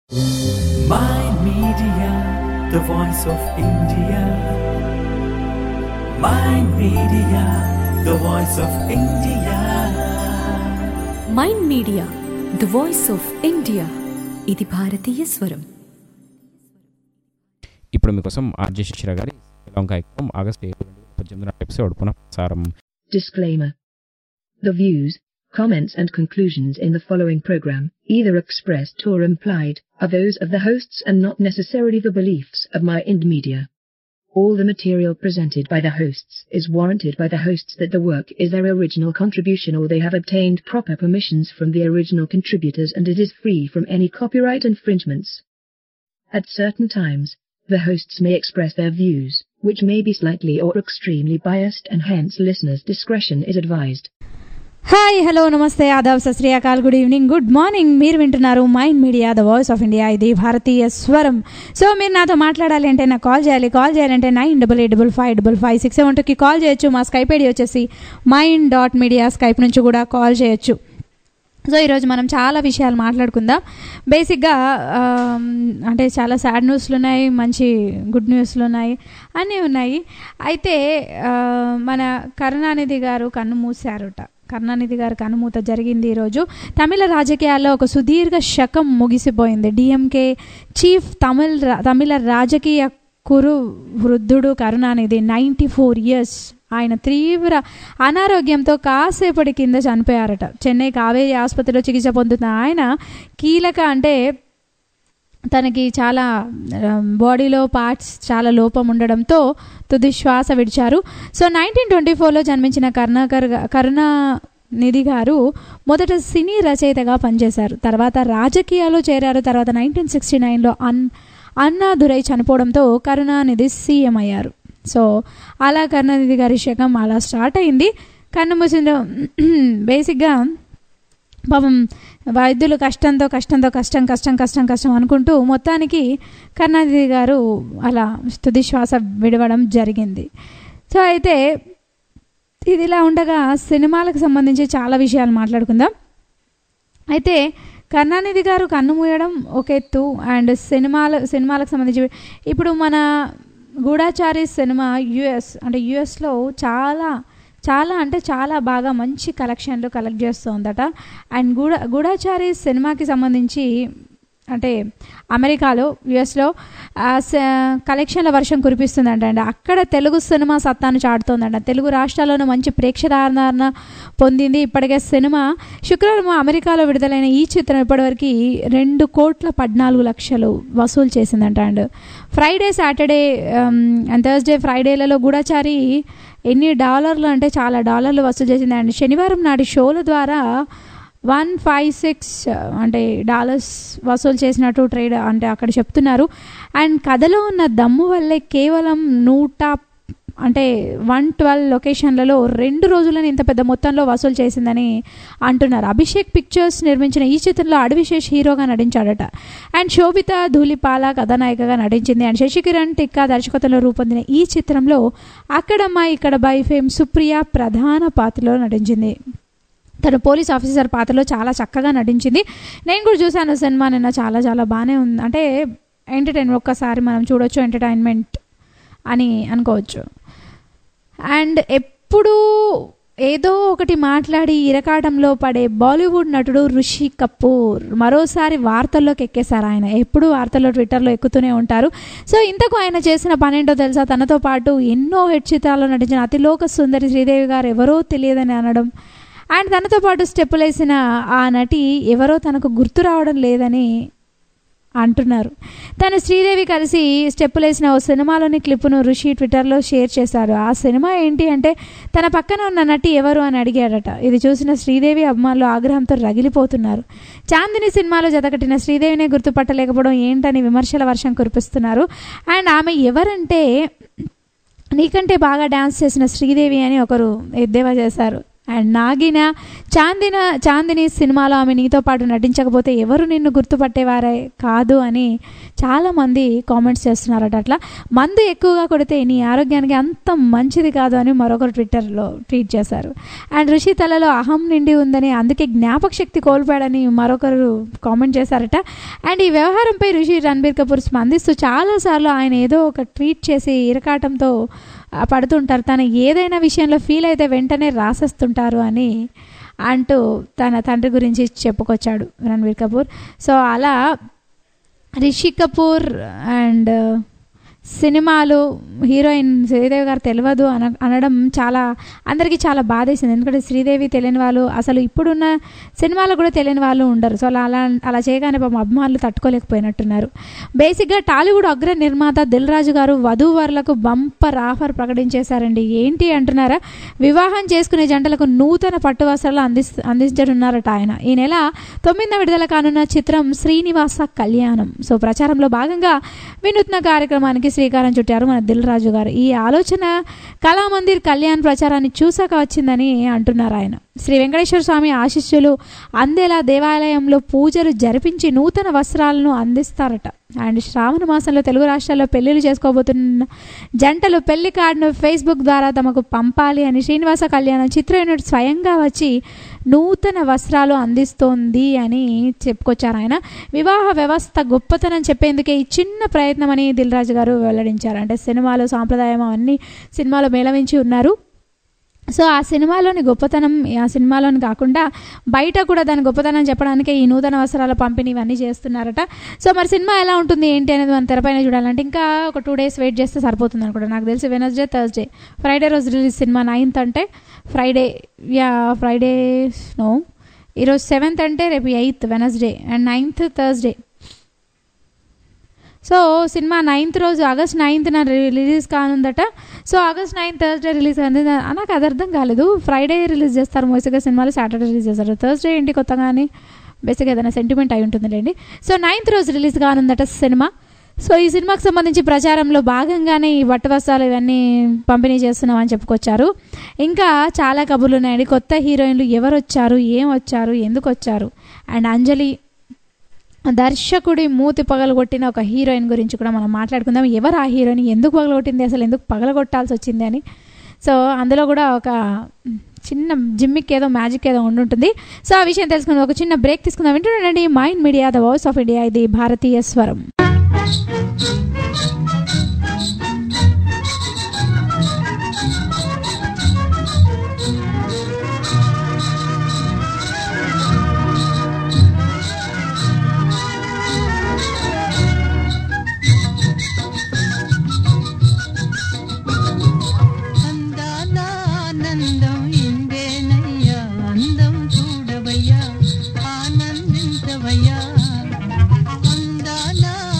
Mind Media, the voice of India. Mind Media, the voice of India. Mind media the voice of India ఇది భారతీయ స్వరం ఇప్పుడు మీకోసం RJ శిశిర గారి లాంగ్ కార్యక్రమం ఆగస్టు ఏడు రెండు వేల పద్దెనిమిది నాటి ఎపిసోడ్ పునఃప్రసారం Disclaimer. The views, comments and conclusions in the following program, either expressed or implied, are those of the hosts and not necessarily the beliefs of my Ind Media. All the material presented by the hosts is warranted by the hosts that the work is their original contribution or they have obtained proper permissions from the original contributors and it is free from any copyright infringements. At certain times, the hosts may express their views, which may be slightly or extremely biased and hence listeners' discretion is advised. Hi hello నమస్తే ఆదాబ్ సశ్రీయాకాల్ good evening good morning మీరు వింటున్నారు mind media the voice of India ఇది భారతీయ స్వరం so మీరు నాతో మాట్లాడాలి అంటే నాకు కాల్ చేయాలి కాల్ చేయాలంటే nine double eight double five double five six seven టూకి కాల్ చేయొచ్చు మా స్కైప్ ఐడి వచ్చేసి మైండ్ డాట్ మీడియా స్కైప్ నుంచి కూడా కాల్ చేయొచ్చు సో ఈరోజు మనం చాలా విషయాలు మాట్లాడుకుందాం బేసిక్గా ఆమ్, అంటే చాలా సాడ్ న్యూస్లు ఉన్నాయి మంచి గుడ్ న్యూస్లు ఉన్నాయి అన్నీ ఉన్నాయి అయితే ఆ, మన కరుణానిధి గారు కన్ను మూసారుట కరుణానిధి గారు కన్నుమూత జరిగింది ఈరోజు తమిళ రాజకీయాల్లో ఒక సుదీర్ఘ శకం ముగిసిపోయింది డిఎంకే చీఫ్ తమిళ రా- తమిళ రాజకీయ కురు వృద్ధుడు కరుణానిధి నైంటీ ఫోర్ ఇయర్స్ ఆయన తీవ్ర అనారోగ్యంతో కాసేపటి కింద చనిపోయారట చెన్నై కావేరి ఆసుపత్రిలో చికిత్స పొందుతున్న ఆయన కీలక అంటే తనకి చాలా ఆ, బాడీలో పార్ట్స్ చాలా లోపం ఉండడంతో తుది శ్వాస విడిచారు సో నైన్టీన్ ట్వంటీ ఫోర్లో జన్మించిన కరుణాకర్ గా- కరుణా నిధి గారు మొదట సినీ రచయితగా పనిచేశారు తర్వాత రాజకీయాల్లో చేరారు తర్వాత నైన్టీన్ సిక్స్టీ నైన్లో అన్ అన్నాదురై చనిపోవడంతో కరుణానిధి సీఎం అయ్యారు సో అలా కరుణానిధి గారి శకం అలా స్టార్ట్ అయింది కన్ను మూసిన బేసిక్గా పాపం వైద్యులు కష్టంతో కష్టంతో కష్టం కష్టం కష్టం కష్టం అనుకుంటూ మొత్తానికి కరుణానిధి గారు అలా తుది శ్వాస విడవడం జరిగింది సో అయితే ఇది ఇలా ఉండగా సినిమాలకు సంబంధించి చాలా విషయాలు మాట్లాడుకుందాం అయితే కరుణానిధి గారు కన్ను మూయడం ఒక ఎత్తు అండ్ సినిమాల సినిమాలకు సంబంధించి ఇప్పుడు మన గూఢాచారి సినిమా యుఎస్ అంటే యుఎస్లో చాలా చాలా అంటే చాలా బాగా మంచి కలెక్షన్లు కలెక్ట్ చేస్తుందట అండ్ గూఢ గూఢాచారి సినిమాకి సంబంధించి అంటే అమెరికాలో యుఎస్లో ఆ స- కలెక్షన్ల వర్షం కురిపిస్తుందంట అండి అక్కడ తెలుగు సినిమా సత్తాను చాటుతోందంట తెలుగు రాష్ట్రాల్లోనూ మంచి ప్రేక్షకాదరణ పొందింది ఇప్పటికే సినిమా శుక్రవారం అమెరికాలో విడుదలైన ఈ చిత్రం ఇప్పటివరకు రెండు కోట్ల పద్నాలుగు లక్షలు వసూలు చేసిందంట and Friday Saturday and Thursday ఫ్రైడేలలో గూఢాచారి ఎన్ని డాలర్లు అంటే చాలా డాలర్లు వసూలు చేసింది అండ్ శనివారం నాటి షోల ద్వారా వన్ ఫైవ్ సిక్స్ అంటే డాలర్స్ వసూలు చేసినట్టు ట్రేడ్ అంటే అక్కడ చెప్తున్నారు అండ్ కథలో ఉన్న దమ్ము వల్లే కేవలం నూట అంటే వన్ ట్వెల్వ్ లొకేషన్లలో రెండు రోజులను ఇంత పెద్ద మొత్తంలో వసూలు చేసిందని అంటున్నారు అభిషేక్ పిక్చర్స్ నిర్మించిన ఈ చిత్రంలో అడవిశేష్ హీరోగా నటించాడట అండ్ శోభిత ధూళిపాల కథానాయికగా నటించింది అండ్ శశికిరణ్ టిక్కా దర్శకత్వంలో రూపొందిన ఈ చిత్రంలో అక్కడమ్మ ఇక్కడ బై ఫేమ్ సుప్రియ ప్రధాన పాత్రలో నటించింది తను పోలీస్ ఆఫీసర్ పాత్రలో చాలా చక్కగా నటించింది నేను కూడా చూశాను సినిమా నిన్న చాలా చాలా బాగానే ఉంది అంటే ఎంటర్టైన్మెంట్ ఒక్కసారి మనం చూడొచ్చు ఎంటర్టైన్మెంట్ అని అనుకోవచ్చు అండ్ ఎప్పుడు ఏదో ఒకటి మాట్లాడి ఇరకాటంలో పడే బాలీవుడ్ నటుడు ఋషి కపూర్ మరోసారి వార్తల్లోకి ఎక్కేశారు ఆయన ఎప్పుడు వార్తల్లో ట్విట్టర్లో ఎక్కుతూనే ఉంటారు సో ఇంతకు ఆయన చేసిన పనేంటో తెలుసా తనతో పాటు ఎన్నో హిట్ చిత్రాల్లో నటించిన అతిలోక సుందరి శ్రీదేవి గారు ఎవరో తెలియదని అనడం అండ్ తనతో పాటు స్టెప్పులు వేసిన ఆ నటి ఎవరో తనకు గుర్తు రావడం లేదని అంటున్నారు తను శ్రీదేవి కలిసి స్టెప్పులు వేసిన ఓ సినిమాలోని క్లిప్పును ఋషి ట్విట్టర్లో షేర్ చేశారు ఆ సినిమా ఏంటి అంటే తన పక్కన ఉన్న నటి ఎవరు అని అడిగాడట ఇది చూసిన శ్రీదేవి అభిమానులు ఆగ్రహంతో రగిలిపోతున్నారు చాందిని సినిమాలో జతకట్టిన శ్రీదేవినే గుర్తుపట్టలేకపోవడం ఏంటని విమర్శల వర్షం కురిపిస్తున్నారు అండ్ ఆమె ఎవరంటే నీకంటే బాగా డ్యాన్స్ చేసిన శ్రీదేవి అని ఒకరు ఎద్దేవా చేశారు అండ్ నాగిన చాందిన చాందిని సినిమాలో ఆమె నీతో పాటు నటించకపోతే ఎవరు నిన్ను గుర్తుపట్టేవారే కాదు అని చాలామంది కామెంట్స్ చేస్తున్నారట అట్లా మందు ఎక్కువగా కొడితే నీ ఆరోగ్యానికి అంత మంచిది కాదు అని మరొకరు ట్విట్టర్లో ట్వీట్ చేశారు అండ్ ఋషి తలలో అహం నిండి ఉందని అందుకే జ్ఞాపక శక్తి కోల్పోయాడని మరొకరు కామెంట్ చేశారట అండ్ ఈ వ్యవహారంపై ఋషి రణబీర్ కపూర్ స్పందిస్తూ చాలాసార్లు ఆయన ఏదో ఒక ట్వీట్ చేసి ఇరకాటంతో ఆ, పడుతుంటారు తన ఏదైనా విషయంలో ఫీల్ అయితే వెంటనే రాసేస్తుంటారు అని అంటూ తన తండ్రి గురించి చెప్పుకొచ్చాడు రణబీర్ కపూర్ సో అలా రిషి కపూర్ అండ్ సినిమాలు హీరోయిన్ శ్రీదేవి గారు తెలియదు అన అనడం చాలా అందరికీ చాలా బాధేసింది ఎందుకంటే శ్రీదేవి తెలియని వాళ్ళు అసలు ఇప్పుడున్న సినిమాలో కూడా తెలియని వాళ్ళు ఉండరు సో అలా అలా అలా చేయగానే పాపం అభిమానులు తట్టుకోలేకపోయినట్టున్నారు బేసిక్గా టాలీవుడ్ అగ్ర నిర్మాత దిల్ రాజు గారు వధూవరులకు బంపర్ ఆఫర్ ప్రకటించేశారండి ఏంటి అంటున్నారా వివాహం చేసుకునే జంటలకు నూతన పట్టు వస్త్రాలు అందిస్ అందించనున్నారట ఆయన ఈ నెల తొమ్మిదిన విడుదల కానున్న చిత్రం శ్రీనివాస కళ్యాణం సో ప్రచారంలో భాగంగా వినూత్న కార్యక్రమానికి శ్రీకారం చుట్టారు మన దిల్ రాజు గారు ఈ ఆలోచన కళామందిర్ కళ్యాణ్ ప్రచారాన్ని చూసాక వచ్చిందని అంటున్నారు ఆయన శ్రీ వెంకటేశ్వర స్వామి ఆశీస్సులు అందేలా దేవాలయంలో పూజలు జరిపించి నూతన వస్త్రాలను అందిస్తారట అండ్ శ్రావణ మాసంలో తెలుగు రాష్ట్రాల్లో పెళ్లిళ్ళు చేసుకోబోతున్న జంటలు పెళ్లి కార్డును ఫేస్బుక్ ద్వారా తమకు పంపాలి అని శ్రీనివాస కళ్యాణం చిత్ర యూనిట్ స్వయంగా వచ్చి నూతన వస్త్రాలు అందిస్తోంది అని చెప్పుకొచ్చారు ఆయన వివాహ వ్యవస్థ గొప్పతనం చెప్పేందుకే ఈ చిన్న ప్రయత్నం అని దిల్ రాజు గారు వెల్లడించారు అంటే సినిమాలో సాంప్రదాయం అవన్నీ సినిమాలో మేళవించి ఉన్నారు సో ఆ సినిమాలోని గొప్పతనం ఆ సినిమాలోని కాకుండా బయట కూడా దాని గొప్పతనం చెప్పడానికే ఈ నూతన వస్త్రాల పంపిణీ ఇవన్నీ చేస్తున్నారట సో మరి సినిమా ఎలా ఉంటుంది ఏంటి అనేది మన తెరపైన చూడాలంటే ఇంకా ఒక టూ డేస్ వెయిట్ చేస్తే సరిపోతుంది అనుకుంటా నాకు తెలిసి వెనస్డే థర్స్డే ఫ్రైడే రోజు రిలీజ్ సినిమా నైన్త్ అంటే ఫ్రైడే యా ఫ్రైడే నో ఈరోజు సెవెంత్ అంటే రేపు eighth Wednesday and ninth Thursday so cinema ninth రోజు ఆగస్ట్ నైన్త్న రిలీజ్ కానుందట so August ninth Thursday release అయింది నాకు అది అర్థం కాలేదు ఫ్రైడే రిలీజ్ చేస్తారు మోసిగా సినిమాలు సాటర్డే రిలీజ్ చేస్తారు థర్స్డే ఏంటి కొత్తగా అని బేసిక్గా ఏదైనా సెంటిమెంట్ అయి ఉంటుందిలేండి సో నైన్త్ రోజు రిలీజ్ కానుందట సినిమా సో ఈ సినిమాకి సంబంధించి ప్రచారంలో భాగంగానే ఈ బట్ట వస్త్రాలు ఇవన్నీ పంపిణీ చేస్తున్నామని చెప్పుకొచ్చారు ఇంకా చాలా కబుర్లు ఉన్నాయండి కొత్త హీరోయిన్లు ఎవరు వచ్చారు ఏం వచ్చారు ఎందుకు వచ్చారు అండ్ అంజలి దర్శకుడి మూతి పగలగొట్టిన ఒక హీరోయిన్ గురించి కూడా మనం మాట్లాడుకుందాం ఎవరు ఆ హీరోయిన్ ఎందుకు పగలగొట్టింది అసలు ఎందుకు పగలగొట్టాల్సి వచ్చింది అని సో అందులో కూడా ఒక చిన్న జిమ్మిక్ ఏదో మ్యాజిక్ ఏదో ఉండుంటుంది సో ఆ విషయం తెలుసుకుందాం ఒక చిన్న బ్రేక్ తీసుకుందాం వింటుండండి mind media the voice of India ఇది భారతీయ స్వరం అందాల ఆనందం ఇందేనయ్యా అందం చూడవయ్యా ఆనందించవయ్యా అందాల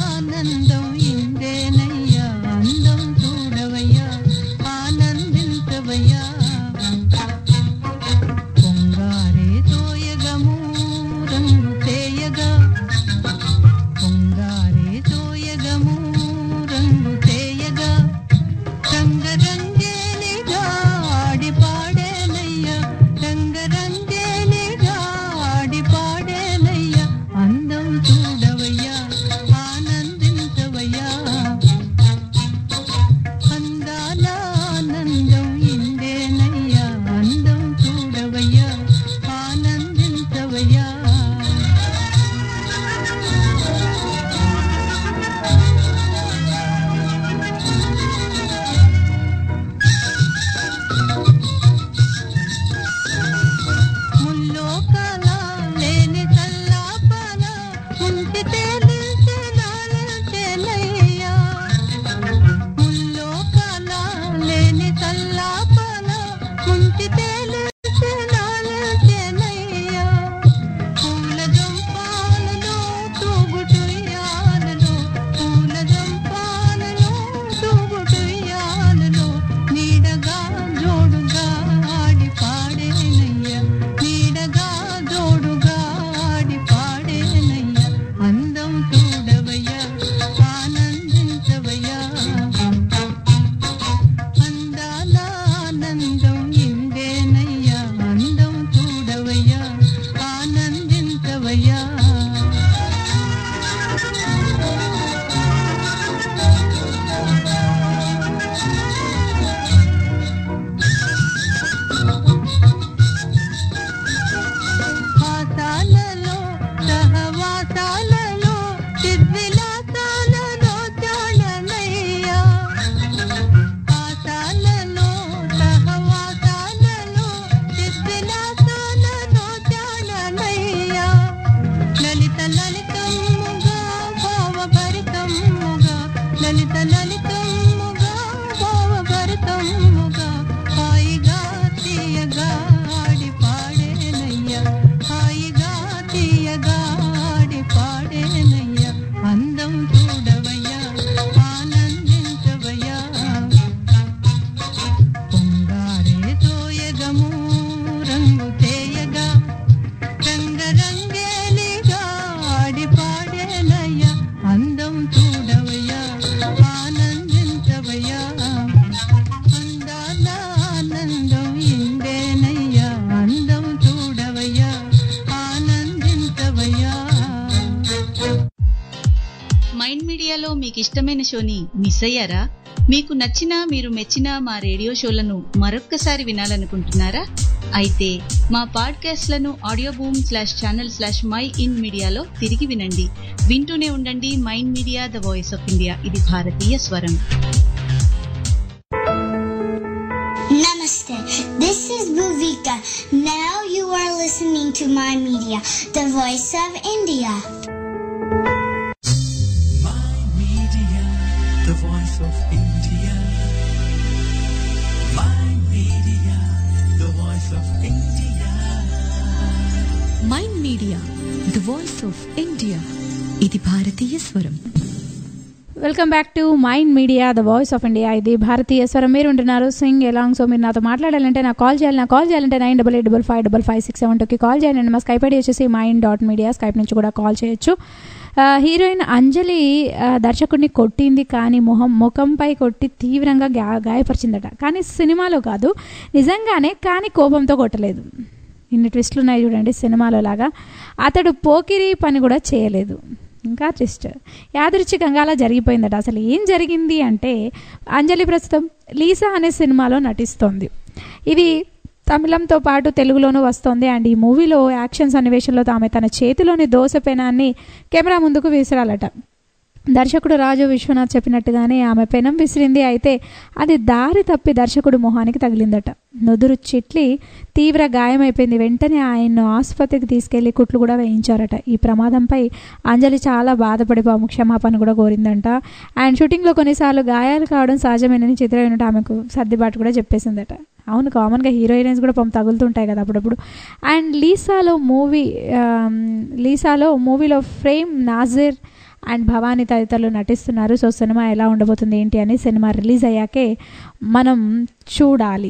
మైండ్ మీడియాలో మీకు ఇష్టమైన షోని మిస్ అయ్యారా మీకు నచ్చిన మీరు మెచ్చిన మా రేడియో షోలను మరొక్కసారి వినాలనుకుంటున్నారా అయితే మా పాడ్కాస్ట్లను audio boom slash channel slash mind మీడియాలో తిరిగి వినండి వింటూనే ఉండండి mind media the voice of India ఇది భారతీయ స్వరం Namaste. This is Bhuvika. Now you are listening to my media, the voice of India. My media, the voice of India. My media, the voice of India. Mind media the voice of India ఇది భారతీయ స్వరం welcome back to mind media the voice of India ఇది భారతీయ స్వరం మీరు ఉంటున్నారు Singh along so మీరు నాతో మాట్లాడాలంటే నాకు కాల్ చేయాలి నాకు కాల్ చేయాలంటే nine double eight double five double five six seven టూకి కాల్ చేయండి మా స్కైప్ ఐడి వచ్చేసి మైండ్ డాట్ మీడియా స్కైప్ నుంచి కూడా కాల్ చేయొచ్చు ఆ, హీరోయిన్ అంజలి ఆ, దర్శకుడిని కొట్టింది కానీ మొహం ముఖంపై కొట్టి తీవ్రంగా గా గాయపరిచిందట కానీ సినిమాలో కాదు నిజంగానే కానీ కోపంతో కొట్టలేదు ఇన్ని ట్విస్టులు ఉన్నాయి చూడండి సినిమాలో లాగా అతడు పోకిరి పని కూడా చేయలేదు ఇంకా ట్విస్ట్ యాదృచ్ఛికంగా అలా జరిగిపోయిందట అసలు ఏం జరిగింది అంటే అంజలి ప్రస్తుతం లీసా అనే సినిమాలో నటిస్తోంది ఇది తమిళంతో పాటు తెలుగులోనూ వస్తోంది అండ్ ఈ మూవీలో యాక్షన్ సన్నివేశంలో ఆమె తన చేతిలోని దోశ పెనాన్ని కెమెరా ముందుకు విసిరాలట దర్శకుడు రాజు విశ్వనాథ్ చెప్పినట్టుగానే ఆమె పెనం విసిరింది అయితే అది దారి తప్పి దర్శకుడు మొహానికి తగిలిందట నుదురు చిట్లి తీవ్ర గాయమైపోయింది వెంటనే ఆయన్ను ఆసుపత్రికి తీసుకెళ్లి కుట్లు కూడా వేయించారట ఈ ప్రమాదంపై అంజలి చాలా బాధపడి పాపం క్షమాపణ కూడా కోరిందంట అండ్ షూటింగ్లో కొన్నిసార్లు గాయాలు కావడం సహజమేనని చిత్ర యూనిట్ ఆమెకు సర్దిబాటు కూడా చెప్పేసిందట అవును కామన్గా హీరోయిన్స్ కూడా పంపు తగులుతుంటాయి కదా అప్పుడప్పుడు అండ్ లీసాలో మూవీ లీసాలో మూవీలో ఫ్రేమ్ నాజిర్ అండ్ భవానీ తదితరులు నటిస్తున్నారు సో సినిమా ఎలా ఉండబోతుంది ఏంటి అని సినిమా రిలీజ్ అయ్యాకే మనం చూడాలి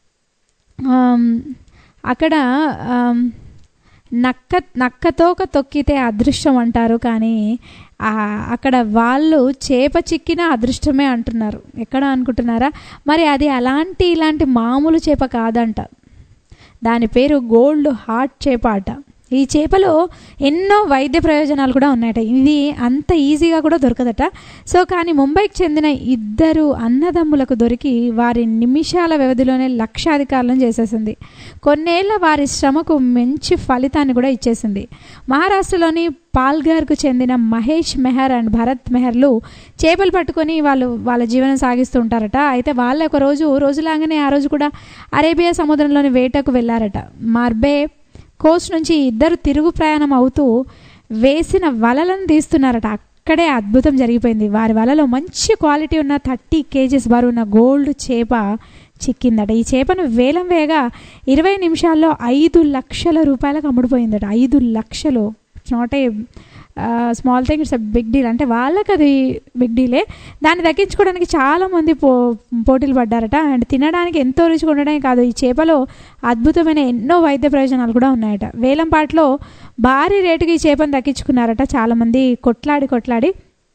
ఆమ్, అక్కడ ఆమ్, నక్క నక్కతోక తొక్కితే అదృష్టం అంటారు కానీ ఆ, అక్కడ వాళ్ళు చేప చిక్కిన అదృష్టమే అంటున్నారు ఎక్కడ అనుకుంటున్నారా మరి అది అలాంటి ఇలాంటి మామూలు చేప కాదంట దాని పేరు గోల్డ్ హార్ట్ చేప అట ఈ చేపలో ఎన్నో వైద్య ప్రయోజనాలు కూడా ఉన్నాయట ఇది అంత ఈజీగా కూడా దొరకదట సో కానీ ముంబైకి చెందిన ఇద్దరు అన్నదమ్ములకు దొరికి వారి నిమిషాల వ్యవధిలోనే లక్షాధికారులను చేసేసింది కొన్నేళ్ల వారి శ్రమకు మంచి ఫలితాన్ని కూడా ఇచ్చేసింది మహారాష్ట్రలోని పాల్ఘర్కు చెందిన మహేష్ మెహర్ అండ్ భరత్ మెహర్లు చేపలు పట్టుకొని వాళ్ళు వాళ్ళ జీవనం సాగిస్తూ ఉంటారట అయితే వాళ్ళు ఒక రోజు రోజులాగానే ఆ రోజు కూడా అరేబియా సముద్రంలోని వేటకు వెళ్ళారట మార్బే కోస్ట్ నుంచి ఇద్దరు తిరుగు ప్రయాణం అవుతూ వేసిన వలలను తీస్తున్నారట అక్కడే అద్భుతం జరిగిపోయింది వారి వలలో మంచి క్వాలిటీ ఉన్న థర్టీ కేజీస్ బరువు ఉన్న గోల్డ్ చేప చిక్కిందట ఈ చేపను వేలం వేయగా ఇరవై నిమిషాల్లో ఐదు లక్షల రూపాయలకు అమ్ముడుపోయిందట ఐదు లక్షలు it's not a small thing it's a big deal అంటే వాళ్ళకి అది బిగ్ డీలే దాన్ని దక్కించుకోవడానికి చాలామంది పో పోటీలు పడ్డారట అండ్ తినడానికి ఎంతో రుచిగా ఉండడమే కాదు ఈ చేపలో అద్భుతమైన ఎన్నో వైద్య ప్రయోజనాలు కూడా ఉన్నాయట వేలంపాట్లో భారీ రేటుకి ఈ చేపను దక్కించుకున్నారట చాలామంది కొట్లాడి కొట్లాడి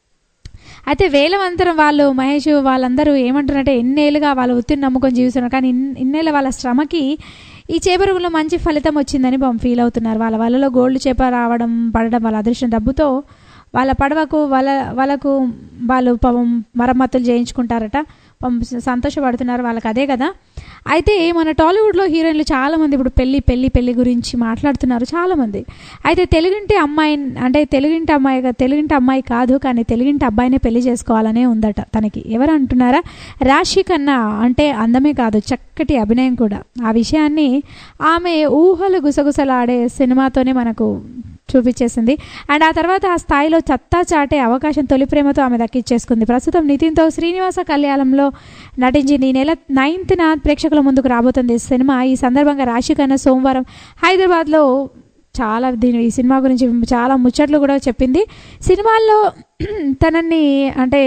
అయితే వేలవంతరం వాళ్ళు మహేష్ వాళ్ళందరూ ఏమంటారంటే ఎన్నేళ్ళుగా వాళ్ళు వృత్తిని నమ్ముకొని జీవిస్తున్నారు కానీ ఇన్- ఇన్నేళ్ళ వాళ్ళ శ్రమకి ఈ చేపరుగులో మంచి ఫలితం వచ్చిందని పాపం ఫీల్ అవుతున్నారు వాళ్ళ వలలో గోల్డ్ చేప రావడం పడడం వాళ్ళ అదృష్టం డబ్బుతో వాళ్ళ పడవకు వాళ్ళ వాళ్ళకు వాళ్ళు పాపం మరమ్మతులు చేయించుకుంటారట పాపం సంతోషపడుతున్నారు వాళ్ళకి అదే కదా అయితే మన టాలీవుడ్లో హీరోయిన్లు చాలామంది ఇప్పుడు పెళ్లి పెళ్లి పెళ్లి గురించి మాట్లాడుతున్నారు చాలామంది అయితే తెలుగింటి అమ్మాయి అంటే తెలుగింటి అమ్మాయి కా- తెలుగింటి అమ్మాయి కాదు కానీ తెలుగింటి అబ్బాయినే పెళ్లి చేసుకోవాలనే ఉందట తనకి ఎవరు అంటున్నారా రాశి కన్నా అంటే అందమే కాదు చక్కటి అభినయం కూడా ఆ విషయాన్ని ఆమె ఊహలు గుసగుసలాడే సినిమాతోనే మనకు చూపించేసింది అండ్ ఆ తర్వాత ఆ స్థాయిలో చత్తా చాటే అవకాశం తొలి ప్రేమతో ఆమె దక్కిచ్చేసుకుంది ప్రస్తుతం నితిన్తో శ్రీనివాస కళ్యాణంలో నటించింది ఈ నెల నైన్త్న ప్రేక్షకుల ముందుకు రాబోతుంది ఈ సినిమా ఈ సందర్భంగా రాశి కన్నా సోమవారం హైదరాబాద్లో చాలా దీని ఈ సినిమా గురించి చాలా ముచ్చట్లు కూడా చెప్పింది సినిమాల్లో తనని అంటే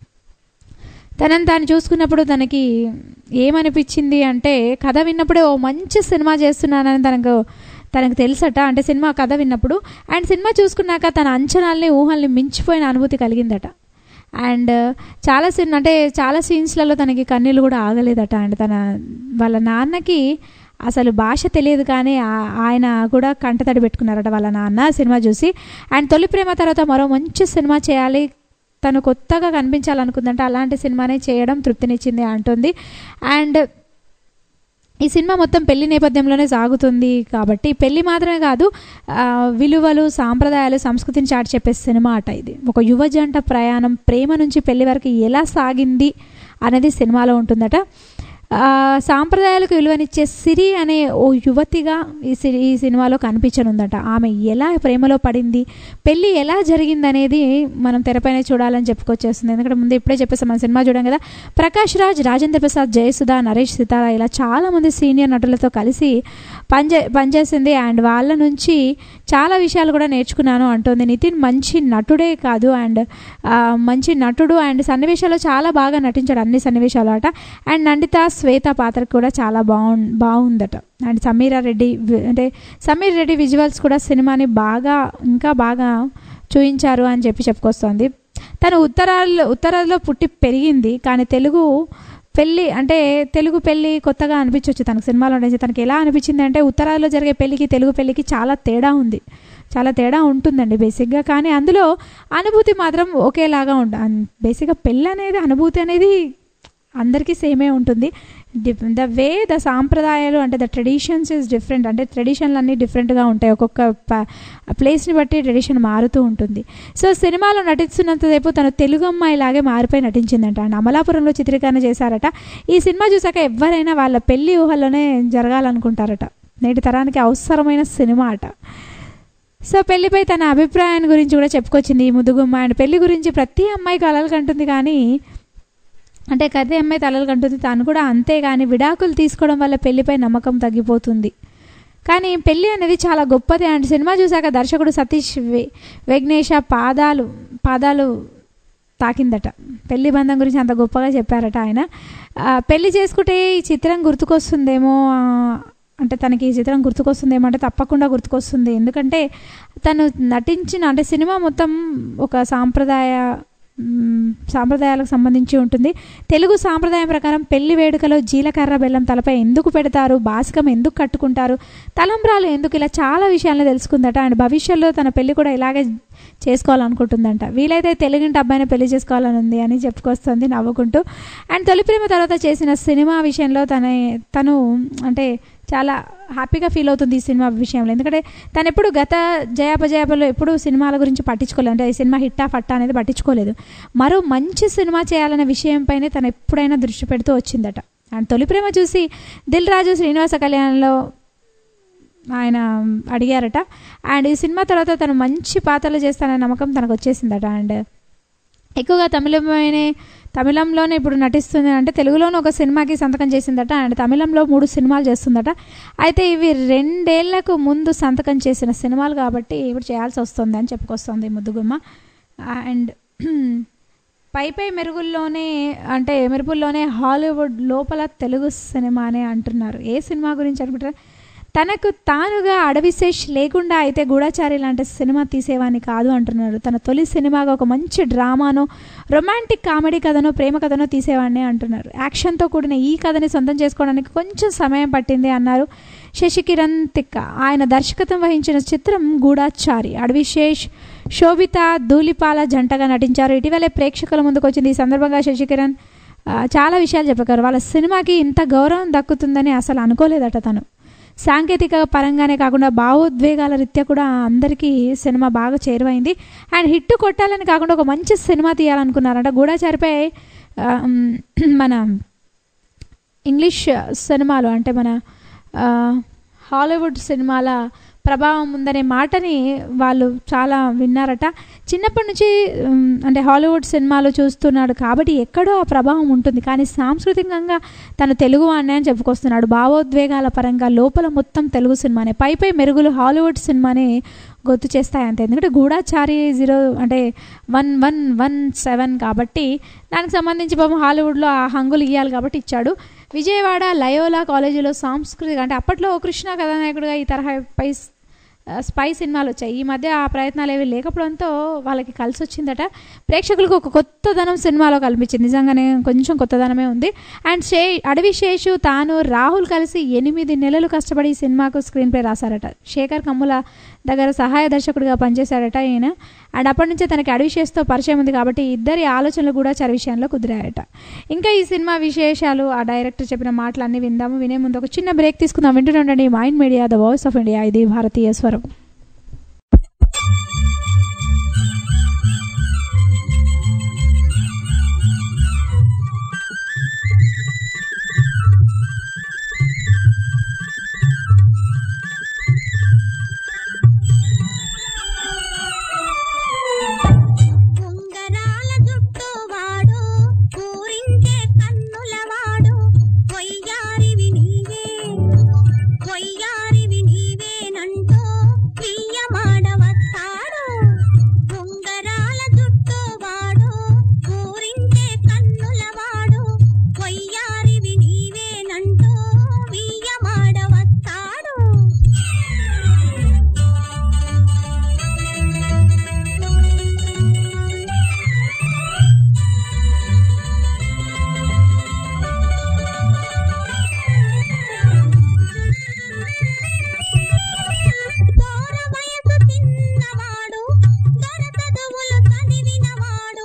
తనని తాను చూసుకున్నప్పుడు తనకి ఏమనిపించింది అంటే కథ విన్నప్పుడే ఓ మంచి సినిమా చేస్తున్నానని తనకు తనకు తెలుసట అంటే సినిమా కథ విన్నప్పుడు అండ్ సినిమా చూసుకున్నాక తన అంచనాల్ని ఊహల్ని మించిపోయిన అనుభూతి కలిగిందట అండ్ చాలా సీన్ అంటే చాలా సీన్స్లలో తనకి కన్నీళ్ళు కూడా ఆగలేదట అండ్ తన వాళ్ళ నాన్నకి అసలు భాష తెలియదు కానీ ఆ- ఆయన కూడా కంటతడి పెట్టుకున్నారట వాళ్ళ నాన్న సినిమా చూసి అండ్ తొలి ప్రేమ తర్వాత మరో మంచి సినిమా చేయాలి తను కొత్తగా కనిపించాలనుకుందంటే అలాంటి సినిమానే చేయడం తృప్తినిచ్చింది అంటుంది అండ్ ఈ సినిమా మొత్తం పెళ్లి నేపథ్యంలోనే సాగుతుంది కాబట్టి పెళ్లి మాత్రమే కాదు ఆ, విలువలు సాంప్రదాయాలు సంస్కృతిని చాటి చెప్పే సినిమా అట ఇది ఒక యువ జంట ప్రయాణం ప్రేమ నుంచి పెళ్లి వరకు ఎలా సాగింది అనేది సినిమాలో ఉంటుందట ఆ, సాంప్రదాయాలకు విలువనిచ్చే సిరి అనే ఓ యువతిగా ఈ సి- ఈ సినిమాలో కనిపించనుందట ఆమె ఎలా ప్రేమలో పడింది పెళ్ళి ఎలా జరిగింది అనేది మనం తెరపైన చూడాలని చెప్పుకొచ్చేస్తుంది ఎందుకంటే ముందు ఇప్పుడే చెప్పేసాం మన సినిమా చూడం కదా ప్రకాష్ రాజ్ రాజేంద్ర ప్రసాద్ జయసుధ నరేష్ సితార ఇలా చాలామంది సీనియర్ నటులతో కలిసి పనిచే పనిచేసింది అండ్ వాళ్ళ నుంచి చాలా విషయాలు కూడా నేర్చుకున్నాను అంటుంది నితిన్ మంచి నటుడే కాదు అండ్ ఆ, మంచి నటుడు అండ్ సన్నివేశాల్లో చాలా బాగా నటించాడు అన్ని సన్నివేశాలు అట అండ్ నందిత శ్వేత పాత్ర కూడా చాలా బాగు బాగుందట అండ్ సమీరా రెడ్డి వి- అంటే సమీర్ రెడ్డి విజువల్స్ కూడా సినిమాని బాగా ఇంకా బాగా చూయించారు అని చెప్పి చెప్పుకొస్తోంది తను ఉత్తరాల్లో ఉత్తరాల్లో పుట్టి పెరిగింది కానీ తెలుగు పెళ్ళి అంటే తెలుగు పెళ్ళి కొత్తగా అనిపించవచ్చు తనకు సినిమాలో నుంచి తనకి ఎలా అనిపించింది అంటే ఉత్తరాల్లో జరిగే పెళ్ళికి తెలుగు పెళ్ళికి చాలా తేడా ఉంది చాలా తేడా ఉంటుందండి బేసిక్గా కానీ అందులో అనుభూతి మాత్రం ఒకేలాగా ఉంటుంది బేసిక్గా పెళ్ళి అనేది అనుభూతి అనేది అందరికీ సేమే ఉంటుంది ద వే ద సాంప్రదాయాలు అంటే ద ట్రెడిషన్స్ ఇస్ డిఫరెంట్ అంటే ట్రెడిషన్లు అన్నీ డిఫరెంట్గా ఉంటాయి ఒక్కొక్క ప్లేస్ని బట్టి ట్రెడిషన్ మారుతూ ఉంటుంది సో సినిమాలో నటిస్తున్నంతసేపు తను తెలుగు అమ్మాయిలాగే మారిపోయి నటించిందంట అండ్ అమలాపురంలో చిత్రీకరణ చేశారట ఈ సినిమా చూసాక ఎవరైనా వాళ్ళ పెళ్లి ఊహల్లోనే జరగాలనుకుంటారట నేటి తరానికి అవసరమైన సినిమా అట సో పెళ్లిపై తన అభిప్రాయాన్ని గురించి కూడా చెప్పుకొచ్చింది ఈ ముదుగుమ్మ అండ్ పెళ్లి గురించి ప్రతి అమ్మాయి కలలు కంటుంది కానీ అంటే ప్రతి అమ్మాయి తలలు కంటుంది తాను కూడా అంతే కానీ విడాకులు తీసుకోవడం వల్ల పెళ్లిపై నమ్మకం తగ్గిపోతుంది కానీ పెళ్ళి అనేది చాలా గొప్పది అండ్ సినిమా చూశాక దర్శకుడు సతీష్ వె- వెగ్నేష పాదాలు పాదాలు తాకిందట పెళ్లి బంధం గురించి అంత గొప్పగా చెప్పారట ఆయన ఆ, పెళ్లి చేసుకుంటే ఈ చిత్రం గుర్తుకొస్తుందేమో ఆ, అంటే తనకి ఈ చిత్రం గుర్తుకొస్తుందేమో అంటే తప్పకుండా గుర్తుకొస్తుంది ఎందుకంటే తను నటించిన అంటే సినిమా మొత్తం ఒక సాంప్రదాయ మ్, సాంప్రదాయాలకు సంబంధించి ఉంటుంది తెలుగు సాంప్రదాయం ప్రకారం పెళ్లి వేడుకలో జీలకర్ర బెల్లం తలపై ఎందుకు పెడతారు బాసికం ఎందుకు కట్టుకుంటారు తలంబ్రాలు ఎందుకు ఇలా చాలా విషయాలను తెలుసుకుందట అండ్ భవిష్యత్తులో తన పెళ్లి కూడా ఇలాగే చేసుకోవాలనుకుంటుందంట వీలైతే తెలుగింటి అబ్బాయిని పెళ్లి చేసుకోవాలని ఉంది అని చెప్పుకొస్తుంది నవ్వుకుంటూ అండ్ తొలి ప్రేమ తర్వాత చేసిన సినిమా విషయంలో తన తను అంటే చాలా హ్యాపీగా ఫీల్ అవుతుంది ఈ సినిమా విషయంలో ఎందుకంటే తను ఎప్పుడు గత జయాపజయాపలో ఎప్పుడు సినిమాల గురించి పట్టించుకోలేదు అంటే ఈ సినిమా హిట్టా ఫట్టా అనేది పట్టించుకోలేదు మరో మంచి సినిమా చేయాలనే విషయంపైనే తను ఎప్పుడైనా దృష్టి పెడుతూ వచ్చిందట అండ్ తొలి ప్రేమ చూసి దిల్ రాజు శ్రీనివాస కళ్యాణంలో ఆయన అడిగారట అండ్ ఈ సినిమా తర్వాత తను మంచి పాత్రలు చేస్తాననే నమ్మకం తనకు వచ్చేసిందట అండ్ ఎక్కువగా తమిళంలోనే తమిళంలోనే ఇప్పుడు నటిస్తుంది అంటే తెలుగులోనే ఒక సినిమాకి సంతకం చేసిందట అండ్ తమిళంలో మూడు సినిమాలు చేస్తుందట అయితే ఇవి రెండేళ్లకు ముందు సంతకం చేసిన సినిమాలు కాబట్టి ఇప్పుడు చేయాల్సి వస్తుంది అని చెప్పుకొస్తుంది ముద్దుగుమ్మ అండ్ పై పై మెరుగుల్లోనే అంటే మెరుపుల్లోనే హాలీవుడ్ లోపల తెలుగు సినిమానే అంటున్నారు ఏ సినిమా గురించి అనుకుంటారు తనకు తానుగా అడవిశేష్ లేకుండా అయితే గూఢచారి లాంటి సినిమా తీసేవాని కాదు అంటున్నారు తన తొలి సినిమాగా ఒక మంచి డ్రామానో రొమాంటిక్ కామెడీ కథనో ప్రేమ కథనో తీసేవాడిని అంటున్నారు యాక్షన్తో కూడిన ఈ కథని సొంతం చేసుకోవడానికి కొంచెం సమయం పట్టింది అన్నారు శశికిరణ్ తిక్క ఆయన దర్శకత్వం వహించిన చిత్రం గూఢాచారి అడవిశేష్ శోభిత ధూళిపాల జంటగా నటించారు ఇటీవలే ప్రేక్షకుల ముందుకు వచ్చింది ఈ సందర్భంగా శశికిరణ్ ఆ, చాలా విషయాలు చెప్పారు వాళ్ళ సినిమాకి ఇంత గౌరవం దక్కుతుందని అసలు అనుకోలేదట తను సాంకేతిక పరంగానే కాకుండా భావోద్వేగాల రీత్యా కూడా అందరికీ సినిమా బాగా చేరువైంది అండ్ హిట్ కొట్టాలని కాకుండా ఒక మంచి సినిమా తీయాలనుకున్నారంట గూఢచారిపై ఆ, మ్, మన ఇంగ్లీష్ సినిమాలు అంటే మన ఆ, హాలీవుడ్ సినిమాల ప్రభావం ఉందనే మాటని వాళ్ళు చాలా విన్నారట చిన్నప్పటి నుంచి ఉమ్, అంటే హాలీవుడ్ సినిమాలు చూస్తున్నాడు కాబట్టి ఎక్కడో ఆ ప్రభావం ఉంటుంది కానీ సాంస్కృతికంగా తను తెలుగు వాడిని అని చెప్పుకొస్తున్నాడు భావోద్వేగాల పరంగా లోపల మొత్తం తెలుగు సినిమానే పై పై మెరుగులు హాలీవుడ్ సినిమాని గుర్తు చేస్తాయి అంతే ఎందుకంటే గూఢాచారి జీరో అంటే వన్ వన్ వన్ సెవెన్ కాబట్టి దానికి సంబంధించి పాపం హాలీవుడ్లో ఆ హంగులు ఇవ్వాలి కాబట్టి ఇచ్చాడు విజయవాడ లయోలా కాలేజీలో సాంస్కృతిక అంటే అప్పట్లో కృష్ణ కథానాయకుడిగా ఈ తరహా పై స్పై సినిమాలు వచ్చాయి ఈ మధ్య ఆ ప్రయత్నాలు ఏవి లేకపోవడంతో వాళ్ళకి కలిసి వచ్చిందట ప్రేక్షకులకు ఒక కొత్తదనం సినిమాలో కల్పించింది నిజంగానే కొంచెం కొత్తదనమే ఉంది అండ్ శే అడవి శేషు తాను రాహుల్ కలిసి ఎనిమిది నెలలు కష్టపడి ఈ సినిమాకు స్క్రీన్ ప్లే రాశారట శేఖర్ కమ్ముల దగ్గర సహాయ దర్శకుడిగా పనిచేశాడట ఈయన అండ్ అప్పటి నుంచే తనకి అడవి శేషుతో పరిచయం ఉంది కాబట్టి ఇద్దరి ఆలోచనలు కూడా చరి విషయంలో కుదిరాయట ఇంకా ఈ సినిమా విశేషాలు ఆ డైరెక్టర్ చెప్పిన మాటలన్నీ విందాము వినే ముందు ఒక చిన్న బ్రేక్ తీసుకుందాం వింటూనే ఉండండి mind media the voice of India ఇది భారతీయ స్వరం ఉంగరాల జుట్టు వాడు పూరించే కన్నుల వాడు కొయ్యారివి నీవే కొయ్యారివి నీవేనంటూ పియ్యమాడవస్తాడు ఉంగరాల జుట్టు వాడు పూరించే కన్నుల వాడు కొయ్యారివి నీవేనంటూ పియ్యమాడవస్తాడు దూర వయసు తిన్నవాడు దొర చదువులు చదివినవాడు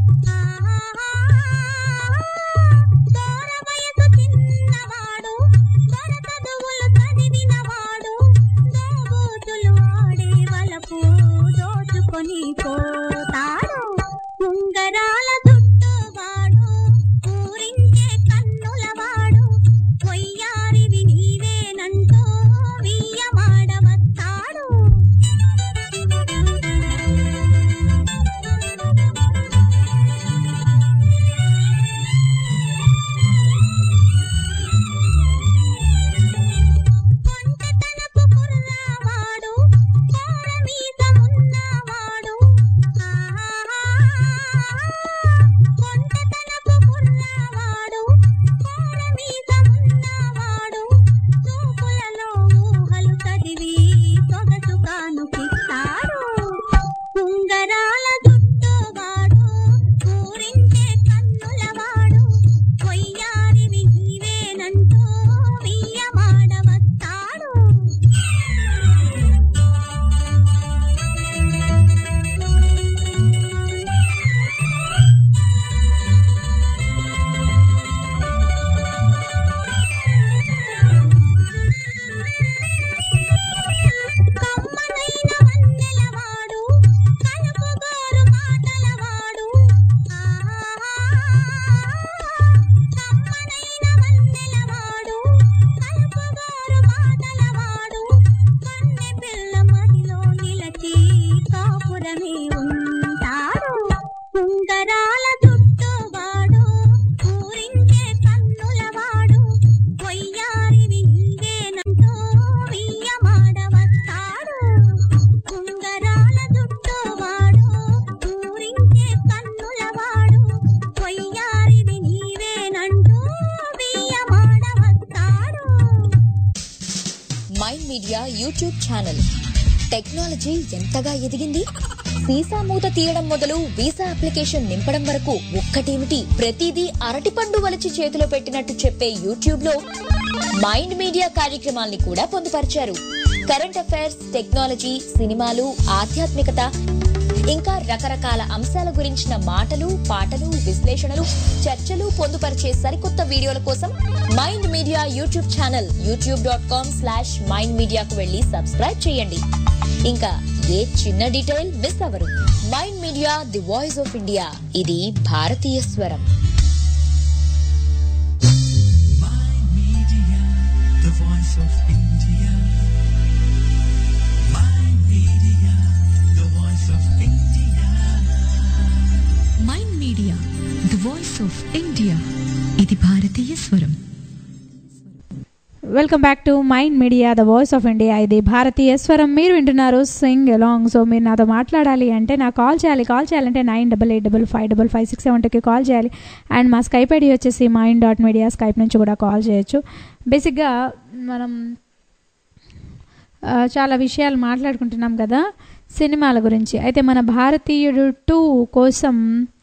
దూర వయసు తిన్నవాడు దొర చదువులు చదివినవాడు దోబూతులు ఆడే వలపు దోచుకొని పోతాడు ఉంగరాల జుట్టువాడు పూరించే కన్నులవాడు కొయ్యారివి నీవేనంటూ వియ్యమాడవస్తాడు కొంటతనపు కుర్రవాడు కోరమీసమున్నవాడు కొంటతనపు కుర్రవాడు కోరమీసమున్నవాడు చూపులలో ఊహలు చదివి సొగసు కానుకిస్తాడు ఉంగరాల జుట్టువాడు పూరించే కన్నులవాడు కొయ్యారివి నీవేనంటూ వియ్యమాడవస్తాడు కమ్మనైన వన్నెలవాడు కలుపుగోరు మాటలవాడు కమ్మనైన వన్నెలవాడు కలుపుగోరు మాటలవాడు కన్నె పిల్ల మదిలో నిలచి కాపురమే ఉంటాడు ఉంగరాల జుట్టువాడు పూరించే కన్నులవాడు కొయ్యారివి నీవేనంటూ వియ్యమాడవస్తాడు ఉంగరాల జుట్టువాడు పూరించే కన్నులవాడు కొయ్యారివి నీవేనంటూ వియ్యమాడవస్తాడు mind media YouTube channel technology ఎంతగా ఎదిగింది వీసా మూత తీయడం మొదలు వీసా అప్లికేషన్ నింపడం వరకు ఒక్కటేమిటి ప్రతిదీ అరటిపండు వలిచి చేతిలో పెట్టినట్టు చెప్పే యూట్యూబ్ లో మైండ్ మీడియా కార్యక్రమాల్ని కూడా పొందుపరిచారు కరెంట్ అఫైర్స్ టెక్నాలజీ సినిమాలు ఆధ్యాత్మికత ఇంకా రకరకాల అంశాల గురించిన మాటలు పాటలు విశ్లేషణలు చర్చలు పొందుపరిచే సరికొత్త వీడియోల కోసం mind media YouTube channel YouTube dot com slash mind మీడియాకు వెళ్లి సబ్స్క్రైబ్ చేయండి ఇంకా ఏ చిన్న డీటెయిల్ మిస్ అవరు mind media the voice of India ఇది భారతీయ స్వరం Media, the voice of India. My media, the voice of India. Mind media the voice of India ఇది భారతీయ స్వరం welcome back to mind media the voice of India ఇది భారతీయ స్వరం మీరు వింటున్నారు సింగ్ అలాంగ్ సో మీరు నాతో మాట్లాడాలి అంటే నాకు కాల్ చేయాలి కాల్ చేయాలంటే nine double eight double five double five six seven టూకి కాల్ చేయాలి అండ్ మా స్కైప్ ఐడి వచ్చేసి మైండ్ డాట్ మీడియా స్కైప్ నుంచి కూడా కాల్ చేయొచ్చు బేసిక్గా మనం ఆ, చాలా విషయాలు మాట్లాడుకుంటున్నాం కదా సినిమాల గురించి అయితే మన భారతీయుడు టూ కోసం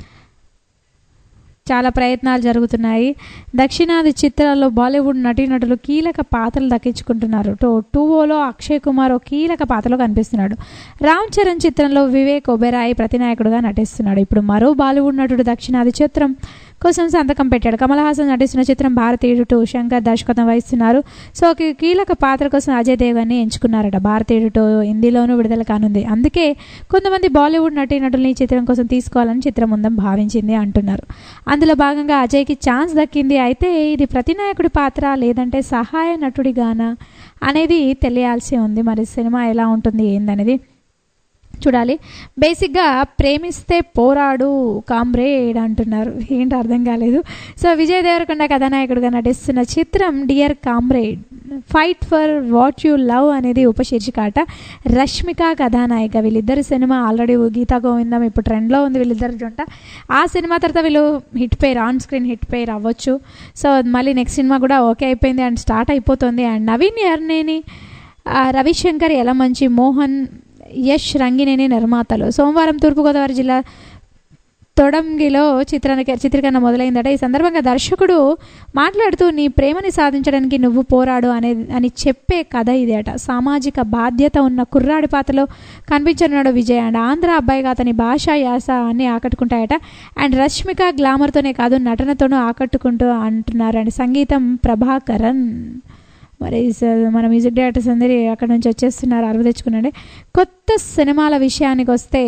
చాలా ప్రయత్నాలు జరుగుతున్నాయి దక్షిణాది చిత్రాల్లో బాలీవుడ్ నటీనటులు కీలక పాత్రలు దక్కించుకుంటున్నారు టో టూవోలో అక్షయ్ కుమార్ ఓ కీలక పాత్రలో కనిపిస్తున్నాడు రామ్ చరణ్ చిత్రంలో వివేక్ ఒబెరాయ్ ప్రతినాయకుడుగా నటిస్తున్నాడు ఇప్పుడు మరో బాలీవుడ్ నటుడు దక్షిణాది చిత్రం కోసం సంతకం పెట్టాడు కమల్ హాసన్ నటిస్తున్న చిత్రం భారతీయుడు టూ శంకర్ దర్శకత్వం వహిస్తున్నారు సో ఒక కీలక పాత్ర కోసం అజయ్ దేవన్ని ఎంచుకున్నారట భారతీయుడు టూ హిందీలోనూ విడుదల కానుంది అందుకే కొంతమంది బాలీవుడ్ నటీనటుల్ని ఈ చిత్రం కోసం తీసుకోవాలని చిత్రం ఉందని భావించింది అంటున్నారు అందులో భాగంగా అజయ్కి ఛాన్స్ దక్కింది అయితే ఇది ప్రతినాయకుడి పాత్ర లేదంటే సహాయ నటుడిగానా అనేది తెలియాల్సి ఉంది మరి సినిమా ఎలా ఉంటుంది ఏందనేది చూడాలి బేసిక్గా ప్రేమిస్తే పోరాడు కామ్రేడ్ అంటున్నారు ఏంటి అర్థం కాలేదు సో విజయ్ దేవరకొండ కథానాయకుడిగా నటిస్తున్న చిత్రం dear comrade fight for what you love అనేది ఉపశీర్షికాట రష్మిక కథానాయిక వీళ్ళిద్దరు సినిమా ఆల్రెడీ గీతా గోవిందం ఇప్పుడు ట్రెండ్లో ఉంది వీళ్ళిద్దరు జంట ఆ సినిమా తర్వాత వీళ్ళు hit pair on screen hit pair అవ్వచ్చు సో మళ్ళీ నెక్స్ట్ సినిమా కూడా ఓకే అయిపోయింది అండ్ స్టార్ట్ అయిపోతుంది అండ్ నవీన్ ఎర్నేని ఆ, రవిశంకర్ యలమంచి మోహన్ యష్ రంగినేని నిర్మాతలు సోమవారం తూర్పుగోదావరి జిల్లా తొడంగిలో చిత్రానికి చిత్రీకరణ మొదలైందట ఈ సందర్భంగా దర్శకుడు మాట్లాడుతూ నీ ప్రేమని సాధించడానికి నువ్వు పోరాడు అనే అని చెప్పే కథ ఇది అట సామాజిక బాధ్యత ఉన్న కుర్రాడి పాత్రలో కనిపించనున్నాడు విజయ్ అండ్ ఆంధ్ర అబ్బాయిగా అతని భాష యాస అన్నీ ఆకట్టుకుంటాయట అండ్ రష్మిక గ్లామర్తోనే కాదు నటనతోనూ ఆకట్టుకుంటూ అంటున్నారు అండ్ సంగీతం ప్రభాకరన్ మరి స- మన మ్యూజిక్ డైరెక్టర్స్ అందరి అక్కడ నుంచి వచ్చేస్తున్నారు అరవ తెచ్చుకున్నాడే కొత్త సినిమాల విషయానికి వస్తే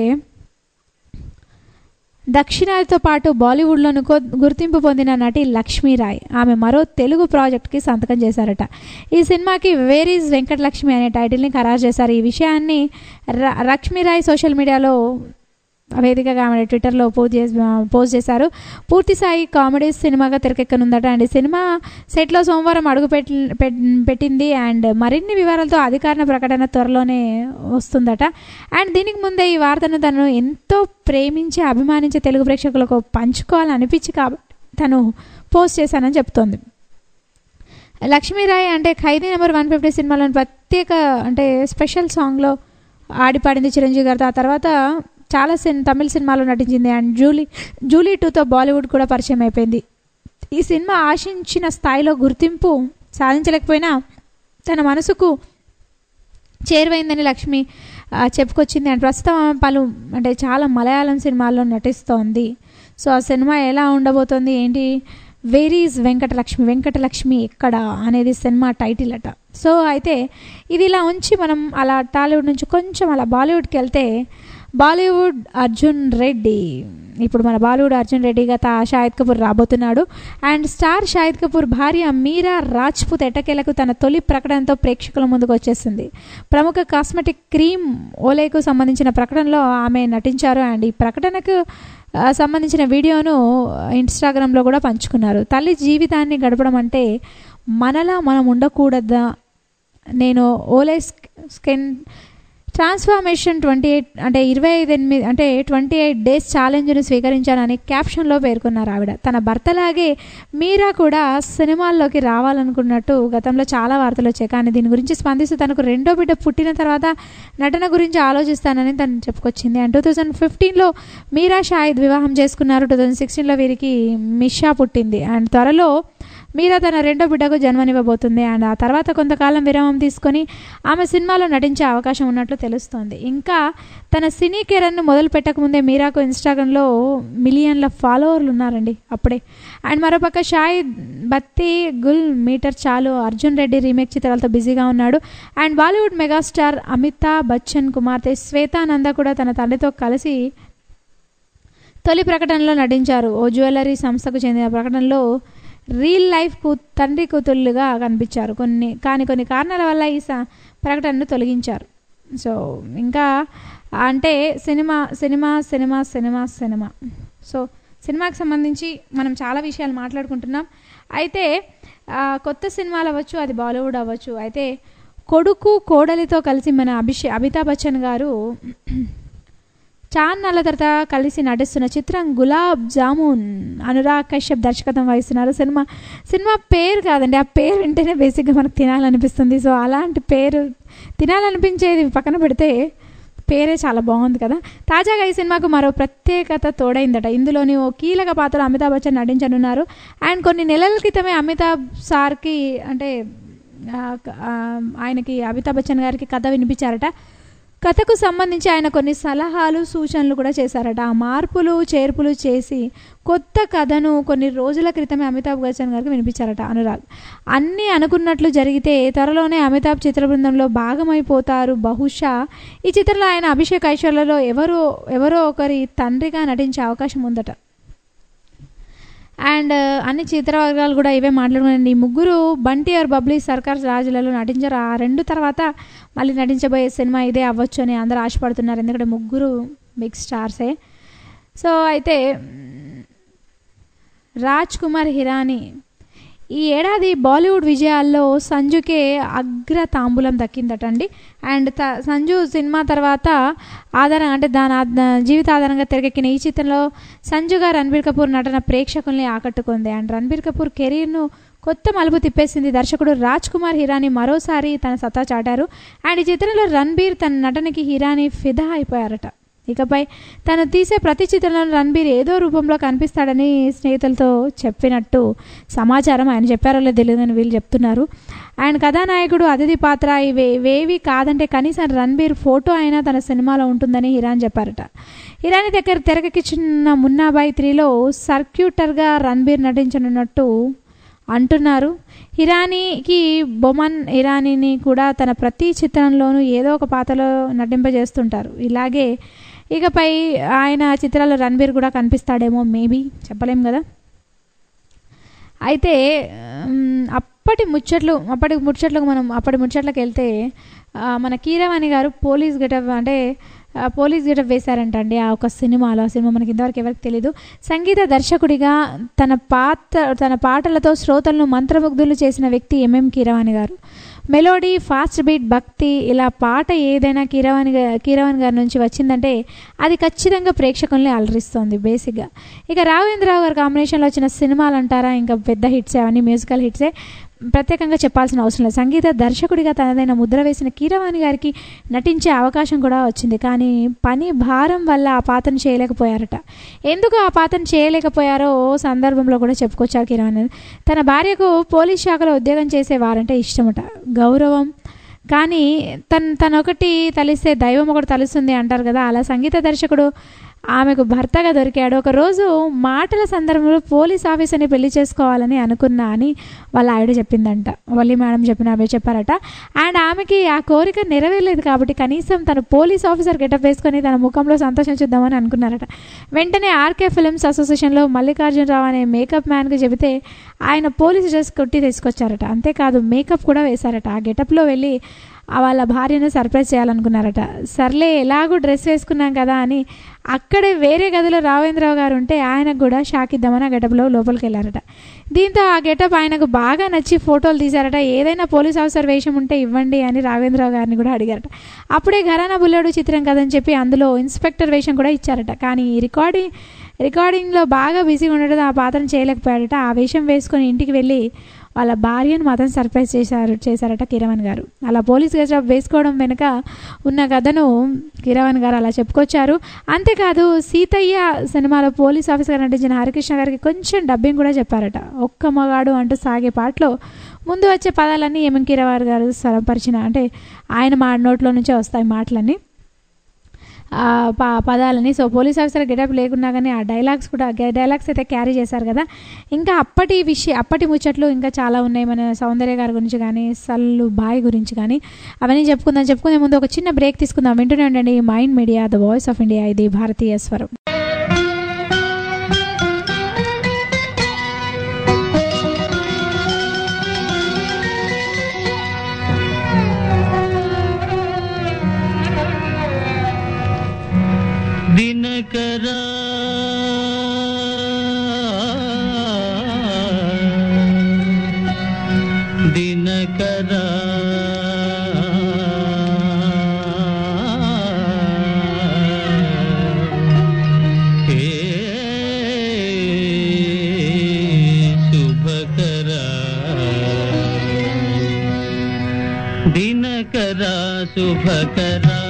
దక్షిణాదితో పాటు బాలీవుడ్లోను కొ- గుర్తింపు పొందిన నటి లక్ష్మీరాయ్ ఆమె మరో తెలుగు ప్రాజెక్ట్కి సంతకం చేశారట ఈ సినిమాకి వేర్ ఈజ్ వెంకటలక్ష్మి అనే టైటిల్ని ఖరారు చేశారు ఈ విషయాన్ని ర- లక్ష్మీరాయ్ సోషల్ మీడియాలో వేదికగా ఆమె ట్విట్టర్లో పోస్ట్ చేసి పోస్ట్ చేశారు పూర్తి స్థాయి కామెడీ సినిమాగా తెరకెక్కనుందట అండ్ ఈ సినిమా సెట్లో సోమవారం అడుగు పెట్టి పెట్టింది అండ్ మరిన్ని వివరాలతో అధికారిక ప్రకటన త్వరలోనే వస్తుందట అండ్ దీనికి ముందే ఈ వార్తను తను ఎంతో ప్రేమించి అభిమానించే తెలుగు ప్రేక్షకులకు పంచుకోవాలనిపించి కాబట్టి తను పోస్ట్ చేశానని చెప్తోంది లక్ష్మీరాయ్ అంటే ఖైదీ నెంబర్ వన్ ఫిఫ్టీ సినిమాలోని ప్రత్యేక అంటే స్పెషల్ సాంగ్లో ఆడిపాడింది చిరంజీవి గారితో ఆ తర్వాత చాలా సిన్ తమిళ సినిమాలో నటించింది అండ్ జూలీ జూలీ టూతో బాలీవుడ్ కూడా పరిచయం అయిపోయింది ఈ సినిమా ఆశించిన స్థాయిలో గుర్తింపు సాధించలేకపోయినా తన మనసుకు చేరువైందని లక్ష్మి ఆ, చెప్పుకొచ్చింది అండ్ ప్రస్తుతం ఆమె పలు అంటే చాలా మలయాళం సినిమాల్లో నటిస్తోంది సో ఆ సినిమా ఎలా ఉండబోతోంది ఏంటి వేరీస్ వెంకటలక్ష్మి వెంకటలక్ష్మి ఎక్కడ అనేది సినిమా టైటిల్ అట సో అయితే ఇది ఇలా ఉంచి మనం అలా టాలీవుడ్ నుంచి కొంచెం అలా బాలీవుడ్కి వెళ్తే బాలీవుడ్ అర్జున్ రెడ్డి ఇప్పుడు మన బాలీవుడ్ అర్జున్ రెడ్డిగా తా షాహిద్ కపూర్ రాబోతున్నాడు అండ్ స్టార్ షాహిద్ కపూర్ భార్య మీరా రాజ్పుత్ ఎటకేలకు తన తొలి ప్రకటనతో ప్రేక్షకుల ముందుకు వచ్చేసింది ప్రముఖ కాస్మెటిక్ క్రీమ్ ఓలేకు సంబంధించిన ప్రకటనలో ఆమె నటించారు అండ్ ఈ ప్రకటనకు ఆ, సంబంధించిన వీడియోను ఇన్స్టాగ్రామ్లో కూడా పంచుకున్నారు తల్లి జీవితాన్ని గడపడం అంటే మనలా మనం ఉండకూడదా నేను ఓలే స్క్- స్కిన్ ట్రాన్స్ఫార్మేషన్ ట్వంటీ ఎయిట్ అంటే ఇరవై ఐదు ఎనిమిది అంటే ట్వంటీ ఎయిట్ డేస్ ఛాలెంజ్ను స్వీకరించానని క్యాప్షన్లో పేర్కొన్నారు ఆవిడ తన భర్తలాగే మీరా కూడా సినిమాల్లోకి రావాలనుకున్నట్టు గతంలో చాలా వార్తలు వచ్చాయి కానీ దీని గురించి స్పందిస్తూ తనకు రెండో బిడ్డ పుట్టిన తర్వాత నటన గురించి ఆలోచిస్తానని తను చెప్పుకొచ్చింది అండ్ టూ థౌజండ్ ఫిఫ్టీన్లో మీరా షాహిద్ వివాహం చేసుకున్నారు టూ థౌజండ్ సిక్స్టీన్లో వీరికి మిషా పుట్టింది అండ్ త్వరలో మీరా తన రెండో బిడ్డకు జన్మనివ్వబోతుంది అండ్ ఆ తర్వాత కొంతకాలం విరామం తీసుకొని ఆమె సినిమాలో నటించే అవకాశం ఉన్నట్లు తెలుస్తోంది ఇంకా తన సినీ కెరీర్ను మొదలు పెట్టకముందే మీరాకు ఇన్స్టాగ్రామ్లో మిలియన్ల ఫాలోవర్లు ఉన్నారండి అప్పుడే అండ్ మరోపక్క షాహిద్ బత్తి గుల్ మీటర్ చాలు అర్జున్ రెడ్డి రీమేక్ చిత్రాలతో బిజీగా ఉన్నాడు and Bollywood megastar Amitabh Bachchan కుమార్తె శ్వేతానంద కూడా తన తండ్రితో కలిసి తొలి ప్రకటనలో నటించారు ఓ జ్యువెలరీ సంస్థకు చెందిన ప్రకటనలో రియల్ లైఫ్ కూ తండ్రి కూతుళ్ళుగా కనిపించారు కొన్ని కానీ కొన్ని కారణాల వల్ల ఈ స ప్రకటనను తొలగించారు సో ఇంకా అంటే cinema cinema cinema cinema cinema so సినిమాకి సంబంధించి మనం చాలా విషయాలు మాట్లాడుకుంటున్నాం అయితే ఆ, కొత్త సినిమాలు అవ్వచ్చు అది బాలీవుడ్ అవ్వచ్చు అయితే కొడుకు కోడలితో కలిసి మన అభిషే అమితాబ్ బచ్చన్ గారు చాన్నాళ్ళ తర్వాత కలిసి నటిస్తున్న చిత్రం గులాబ్ జామున్ అనురాగ్ కశ్యప్ దర్శకత్వం వహిస్తున్నారు సినిమా సినిమా పేరు కాదండి ఆ పేరు వింటేనే బేసిక్గా మనకు తినాలనిపిస్తుంది సో అలాంటి పేరు తినాలనిపించేది పక్కన పెడితే పేరే చాలా బాగుంది కదా తాజాగా ఈ సినిమాకు మరో ప్రత్యేకత తోడైందట ఇందులోని ఓ కీలక పాత్ర అమితాబ్ బచ్చన్ నటించనున్నారు అండ్ కొన్ని నెలల క్రితమే అమితాబ్ సార్కి అంటే ఆ, ఆ, ఆయనకి అమితాబ్ బచ్చన్ గారికి కథ వినిపించారట కథకు సంబంధించి ఆయన కొన్ని సలహాలు సూచనలు కూడా చేశారట ఆ మార్పులు చేర్పులు చేసి కొత్త కథను కొన్ని రోజుల క్రితమే అమితాబ్ బచ్చన్ గారికి వినిపించారట అనురాగ్ అన్నీ అనుకున్నట్లు జరిగితే త్వరలోనే అమితాబ్ చిత్ర బృందంలో భాగమైపోతారు బహుశా ఈ చిత్రంలో ఆయన అభిషేక్ ఐశ్వర్యలో ఎవరో ఎవరో ఒకరి తండ్రిగా నటించే అవకాశం ఉందట అండ్ అన్ని చిత్రవర్గాలు కూడా ఇవే మాట్లాడుకున్నాండి ఈ ముగ్గురు బంటి ఆర్ బబ్లీ సర్కార్ రాజులలో నటించారు ఆ రెండు తర్వాత మళ్ళీ నటించబోయే సినిమా ఇదే అవ్వచ్చు అని అందరూ ఆశపడుతున్నారు ఎందుకంటే ముగ్గురు బిగ్ స్టార్సే సో అయితే మ్, రాజ్ కుమార్ హిరానీ ఈ ఏడాది బాలీవుడ్ విజయాల్లో సంజుకే అగ్ర తాంబూలం దక్కిందటండి అండ్ త సంజు సినిమా తర్వాత ఆధారం అంటే దాని ఆధ- జీవిత ఆధారంగా తెరకెక్కిన ఈ చిత్రంలో సంజుగా రణబీర్ కపూర్ నటన ప్రేక్షకుల్ని ఆకట్టుకుంది అండ్ రణబీర్ కపూర్ కెరీర్ను కొత్త మలుపు తిప్పేసింది దర్శకుడు రాజ్ కుమార్ హిరానీ మరోసారి తన సత్తా చాటారు అండ్ ఈ చిత్రంలో రణబీర్ తన నటనకి హిరానీ ఫిదా అయిపోయారట ఇకపై తను తీసే ప్రతి చిత్రంలో రణబీర్ ఏదో రూపంలో కనిపిస్తాడని స్నేహితులతో చెప్పినట్టు సమాచారం ఆయన చెప్పారో లేదో తెలియదని వీళ్ళు చెప్తున్నారు ఆయన కథానాయకుడు అతిథి పాత్ర ఇవే ఇవేవి కాదంటే కనీసం రణబీర్ ఫోటో అయినా తన సినిమాలో ఉంటుందని హిరాన్ చెప్పారట హిరానీ దగ్గర తెరకెక్కించిన మున్నాబాయి త్రీలో సర్క్యూటర్గా రణబీర్ నటించనున్నట్టు అంటున్నారు హిరానీకి బొమన్ ఇరానీని కూడా తన ప్రతి చిత్రంలోనూ ఏదో ఒక పాత్రలో నటింపజేస్తుంటారు ఇలాగే ఇకపై ఆయన చిత్రాల్లో రణబీర్ కూడా కనిపిస్తాడేమో మేబీ చెప్పలేం కదా అయితే ఉమ్, అప్పటి ముచ్చట్లు అప్పటి ముచ్చట్లకు మనం అప్పటి ముచ్చట్లకు వెళ్తే ఆ, మన కీరవాణి గారు పోలీస్ గెటప్ అంటే ఆ, పోలీస్ గెటప్ వేశారంట అండి ఆ ఒక సినిమాలో ఆ సినిమా మనకి ఇంతవరకు ఎవరికి తెలియదు సంగీత దర్శకుడిగా తన పాత్ర తన పాటలతో శ్రోతలను మంత్రముగ్ధులు చేసిన వ్యక్తి ఎంఎం కీరవాణి గారు మెలోడీ ఫాస్ట్ బీట్ భక్తి ఇలా పాట ఏదైనా కీరవాణి గా- కీరవాణి గారి నుంచి వచ్చిందంటే అది ఖచ్చితంగా ప్రేక్షకుల్ని అలరిస్తుంది బేసిక్గా ఇక రాఘవేంద్రరావు గారి కాంబినేషన్లో వచ్చిన సినిమాలు అంటారా ఇంకా పెద్ద హిట్సే అవన్నీ మ్యూజికల్ హిట్సే ప్రత్యేకంగా చెప్పాల్సిన అవసరం లేదు సంగీత దర్శకుడిగా తనదైన ముద్ర వేసిన కీరవాణి గారికి నటించే అవకాశం కూడా వచ్చింది కానీ పని భారం వల్ల ఆ పాత్రను చేయలేకపోయారట ఎందుకు ఆ పాత్రను చేయలేకపోయారో ఓ సందర్భంలో కూడా చెప్పుకొచ్చారు కీరవాణి తన భార్యకు పోలీస్ శాఖలో ఉద్యోగం చేసేవారంటే ఇష్టమట గౌరవం కానీ తను తనొకటి తలిస్తే దైవం ఒకటి తలుస్తుంది అంటారు కదా అలా సంగీత దర్శకుడు ఆమెకు భర్తగా దొరికాడు ఒకరోజు మాటల సందర్భంలో పోలీస్ ఆఫీసర్ని పెళ్లి చేసుకోవాలని అనుకున్నా అని వాళ్ళ ఆవిడ చెప్పిందంట వల్లి మేడం చెప్పిన ఆమె చెప్పారట అండ్ ఆమెకి ఆ కోరిక నెరవేరలేదు కాబట్టి కనీసం తను పోలీస్ ఆఫీసర్ గెటప్ వేసుకొని తన ముఖంలో సంతోషం చూద్దామని అనుకున్నారట వెంటనే ఆర్కే ఫిల్మ్స్ అసోసియేషన్లో మల్లికార్జునరావు అనే మేకప్ మ్యాన్కి చెబితే ఆయన పోలీస్ డ్రెస్ కొట్టి తీసుకొచ్చారట అంతేకాదు మేకప్ కూడా వేశారట ఆ గెటప్లో వెళ్ళి ఆ వాళ్ళ భార్యను సర్ప్రైజ్ చేయాలనుకున్నారట సర్లే ఎలాగూ డ్రెస్ వేసుకున్నాం కదా అని అక్కడే వేరే గదిలో రావేంద్రరావు గారు ఉంటే ఆయనకు కూడా షాక్ ఇద్దామని ఆ గెటప్లో లోపలికి వెళ్ళారట దీంతో ఆ గెటప్ ఆయనకు బాగా నచ్చి ఫోటోలు తీశారట ఏదైనా పోలీస్ ఆఫీసర్ వేషం ఉంటే ఇవ్వండి అని రావేంద్రరావు గారిని కూడా అడిగారట అప్పుడే ఘరానా బుల్లోడు చిత్రం కదని చెప్పి అందులో ఇన్స్పెక్టర్ వేషం కూడా ఇచ్చారట కానీ ఈ రికార్డింగ్ రికార్డింగ్లో బాగా బిజీగా ఉండడం ఆ పాత్రను చేయలేకపోయాడట ఆ వేషం వేసుకొని ఇంటికి వెళ్ళి వాళ్ళ భార్యను మాత్రం సర్ప్రైజ్ చేశారు చేశారట కిరవన్ గారు అలా పోలీస్ గెటప్ వేసుకోవడం వెనుక ఉన్న కథను కిరవన్ గారు అలా చెప్పుకొచ్చారు అంతేకాదు సీతయ్య సినిమాలో పోలీస్ ఆఫీసర్గా నటించిన హరికృష్ణ గారికి కొంచెం డబ్బింగ్ కూడా చెప్పారట ఒక్క మగాడు అంటూ సాగే పాటలో ముందు వచ్చే పదాలన్నీ ఏమన్ కిరవార్ గారు స్వరపరిచిన అంటే ఆయన మా నోట్లో నుంచే వస్తాయి మాటలన్నీ ఆ ప పదాలని సో పోలీస్ ఆఫీసర్ గెటప్ లేకున్నా కానీ ఆ డైలాగ్స్ కూడా డైలాగ్స్ అయితే క్యారీ చేశారు కదా ఇంకా అప్పటి విషయ అప్పటి ముచ్చట్లు ఇంకా చాలా ఉన్నాయి మన సౌందర్య గారి గురించి కానీ సల్లు బాయ్ గురించి కానీ అవన్నీ చెప్పుకుందాం చెప్పుకునే ముందు ఒక చిన్న బ్రేక్ తీసుకుందాం వింటూనే ఉండండి mind media the voice of India ఇది భారతీయ స్వరం దినకరా దినకరా శుభకరా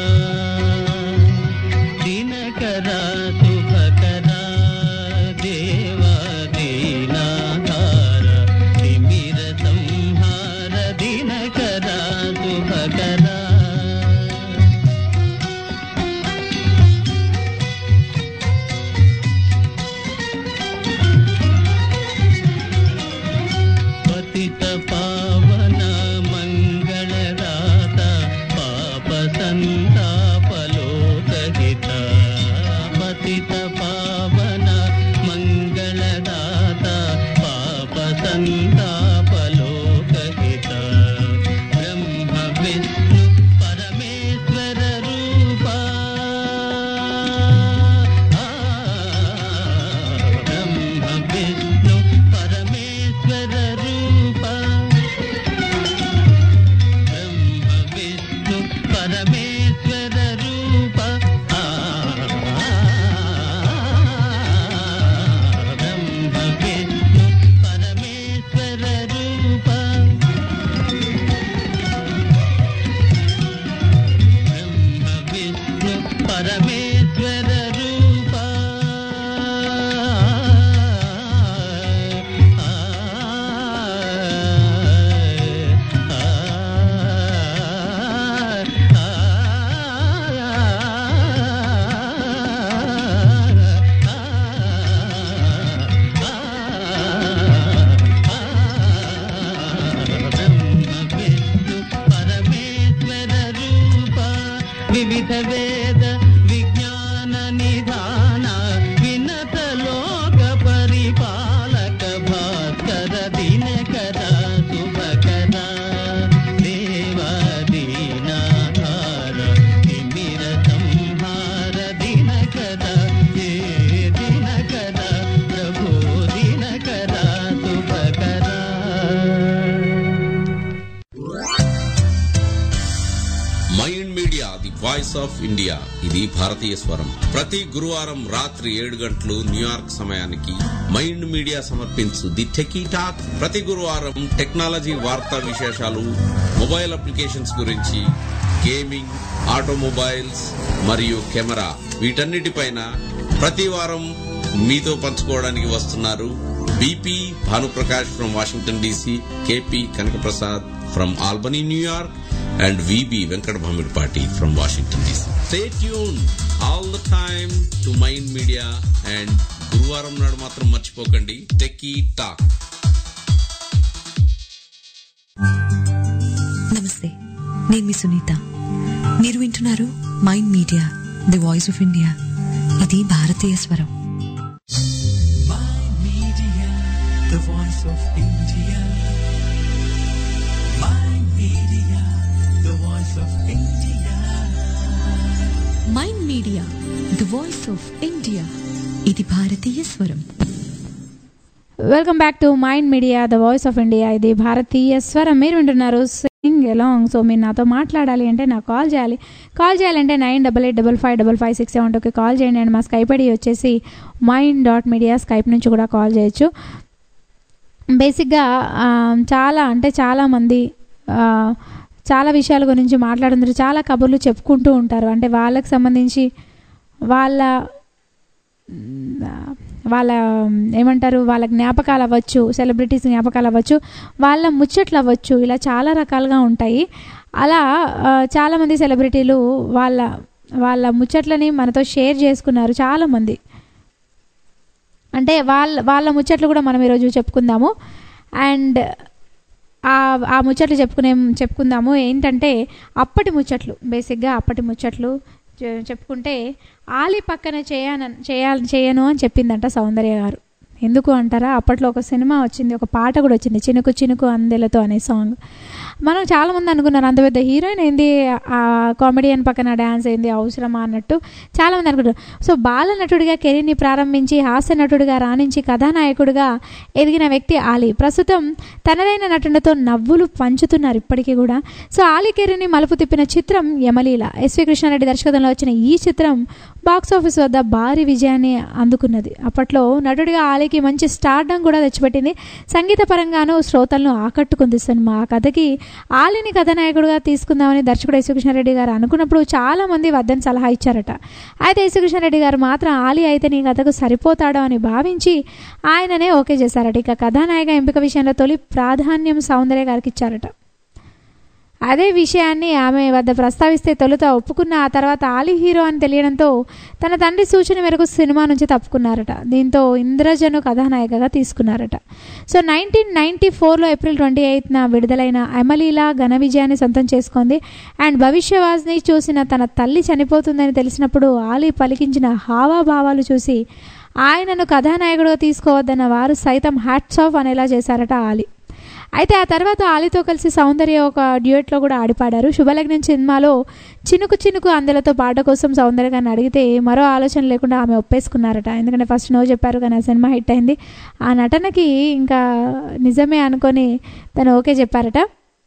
దినకరా శుభకరా దేవా దీనాధార తిమిర సంహార దినకరా శుభకరా పతిత పావన మంగళదాత పాప సంతాపలోకహిత పతిత పావన మంగళదాత పాప సంతాపలోకహిత బ్రహ్మ విష్ణు పరమేశ్వర రూపా బ్రహ్మ విష్ణు పరమేశ్వర రూపా బ్రహ్మ విష్ణు పరమేశ్వర రూప బ్రహ్మ విష్ణు పరమేశ్వర రూప బ్రహ్మ విష్ణు పరమేశ్వర రూప పరమేశ్వర రూప వివిధ వేద విజ్ఞాన నిధాన వినత లోక పరిపాలక భాస్కర దినకర శుభకర దేవా దీనాధార తిమిర సంహార దినకర ఏ దినకర ప్రభు దినకర శుభకర mind media the voice of India ఇది భారతీయ స్వరం ప్రతి గురువారం రాత్రి ఏడు గంటలు న్యూయార్క్ సమయానికి మైండ్ మీడియా సమర్పించు ది టెకీ టాక్ ప్రతి గురువారం టెక్నాలజీ వార్తా విశేషాలు మొబైల్ అప్లికేషన్స్ గురించి గేమింగ్ ఆటోమొబైల్స్ మరియు కెమెరా వీటన్నిటిపైన ప్రతి వారం మీతో పంచుకోవడానికి వస్తున్నారు BP Bhanuprakash from Washington DC KP Kanakaprasad from Albany New York and VB Venkat Bhamirpati from Washington DC. Stay tuned all the time to Mind Media and గురువారం నాడు మాత్రం మర్చిపోకండి టెక్కీ టాక్ నమస్తే నేను మీ సునీత మీరు వింటున్నారు mind media the voice of India ఇది భారతీయ స్వరం Media, the voice of India. Mind Media, the voice of India. Mind media the voice of India ఇది భారతీయ స్వరం welcome back to mind media the voice of India ఇది భారతీయ స్వరం మీరు వింటున్నారు సింగ్ ఎలాంగ్ సో మీరు నాతో మాట్లాడాలి అంటే నాకు కాల్ చేయాలి కాల్ చేయాలంటే nine double eight double five double five six seven టూకి కాల్ చేయండి అండ్ మా స్కైప్ ఐడి వచ్చేసి మైండ్ డాట్ మీడియా స్కైప్ నుంచి కూడా కాల్ చేయొచ్చు బేసిక్గా ఆ, చాలా అంటే చాలామంది ఆ, చాలా విషయాల గురించి మాట్లాడుతుంటారు చాలా కబుర్లు చెప్పుకుంటూ ఉంటారు అంటే వాళ్ళకి సంబంధించి వాళ్ళ వాళ్ళ ఏమంటారు వాళ్ళ జ్ఞాపకాలు అవ్వచ్చు సెలబ్రిటీస్ జ్ఞాపకాలు అవ్వచ్చు వాళ్ళ ముచ్చట్లు అవ్వచ్చు ఇలా చాలా రకాలుగా ఉంటాయి అలా ఆ, చాలామంది సెలబ్రిటీలు వాళ్ళ వాళ్ళ ముచ్చట్లని మనతో షేర్ చేసుకున్నారు చాలామంది అంటే వాళ్ళ వాళ్ళ ముచ్చట్లు కూడా మనం ఈరోజు చెప్పుకుందాము అండ్ ఆ ఆ ముచ్చట్లు చెప్పుకునే చెప్పుకుందాము ఏంటంటే అప్పటి ముచ్చట్లు బేసిక్గా అప్పటి ముచ్చట్లు చె- చెప్పుకుంటే ఆలి పక్కన చేయను చేయాలి చేయను అని చెప్పిందంట సౌందర్య గారు ఎందుకు అంటారా అప్పట్లో ఒక సినిమా వచ్చింది ఒక పాట కూడా వచ్చింది చినుకు చినుకు అందెలతో అనే సాంగ్ మనం చాలామంది అనుకున్నారు అంత పెద్ద హీరోయిన్ ఏంది ఆ కామెడియన్ పక్కన డ్యాన్స్ ఏంది అవసరమా అన్నట్టు చాలామంది అనుకుంటారు సో బాల నటుడిగా కెరీర్ని ప్రారంభించి హాస్య నటుడిగా రాణించి కథానాయకుడిగా ఎదిగిన వ్యక్తి ఆలీ ప్రస్తుతం తనదైన నటుడితో నవ్వులు పంచుతున్నారు ఇప్పటికీ కూడా సో ఆలీ కెరీర్ని మలుపు తిప్పిన చిత్రం యమలీల ఎస్వి కృష్ణారెడ్డి దర్శకత్వంలో వచ్చిన ఈ చిత్రం బాక్స్ ఆఫీస్ వద్ద భారీ విజయాన్ని అందుకున్నది అప్పట్లో నటుడిగా ఆలీకి మంచి స్టార్డం కూడా తెచ్చిపెట్టింది సంగీత పరంగానూ శ్రోతలను ఆకట్టుకుంది సినిమా ఆ కథకి ఆలీని కథానాయకుడిగా తీసుకుందామని దర్శకుడు యేసుకృష్ణారెడ్డి గారు అనుకున్నప్పుడు చాలా మంది వద్దని సలహా ఇచ్చారట అయితే యేసుకృష్ణారెడ్డి గారు మాత్రం ఆలీ అయితే నీ కథకు సరిపోతాడో అని భావించి ఆయననే ఓకే చేశారట ఇక కథానాయక ఎంపిక విషయంలో తొలి ప్రాధాన్యం సౌందర్య గారికి ఇచ్చారట అదే విషయాన్ని ఆమె వద్ద ప్రస్తావిస్తే తొలుత ఒప్పుకున్న ఆ తర్వాత ఆలీ హీరో అని తెలియడంతో తన తండ్రి సూచన మేరకు సినిమా నుంచి తప్పుకున్నారట దీంతో ఇంద్రజను కథానాయికగా తీసుకున్నారట సో నైన్టీన్ నైన్టీ ఫోర్లో ఏప్రిల్ ట్వంటీ ఎయిత్న విడుదలైన అమలీలా ఘన విజయాన్ని సొంతం చేసుకుంది అండ్ భవిష్యవాజ్ని చూసిన తన తల్లి చనిపోతుందని తెలిసినప్పుడు ఆలీ పలికించిన హావాభావాలు చూసి ఆయనను కథానాయకుడిగా తీసుకోవద్దన్న వారు సైతం హ్యాట్స్ ఆఫ్ అనేలా చేశారట ఆలీ అయితే ఆ తర్వాత ఆలితో కలిసి సౌందర్య ఒక డ్యూయట్లో కూడా ఆడిపాడారు శుభలగ్నం సినిమాలో చినుకు చినుకు అందలతో పాట కోసం సౌందర్య గారిని అడిగితే మరో ఆలోచన లేకుండా ఆమె ఒప్పేసుకున్నారట ఎందుకంటే ఫస్ట్ నో చెప్పారు కానీ ఆ సినిమా హిట్ అయింది ఆ నటనకి ఇంకా నిజమే అనుకొని తను ఓకే చెప్పారట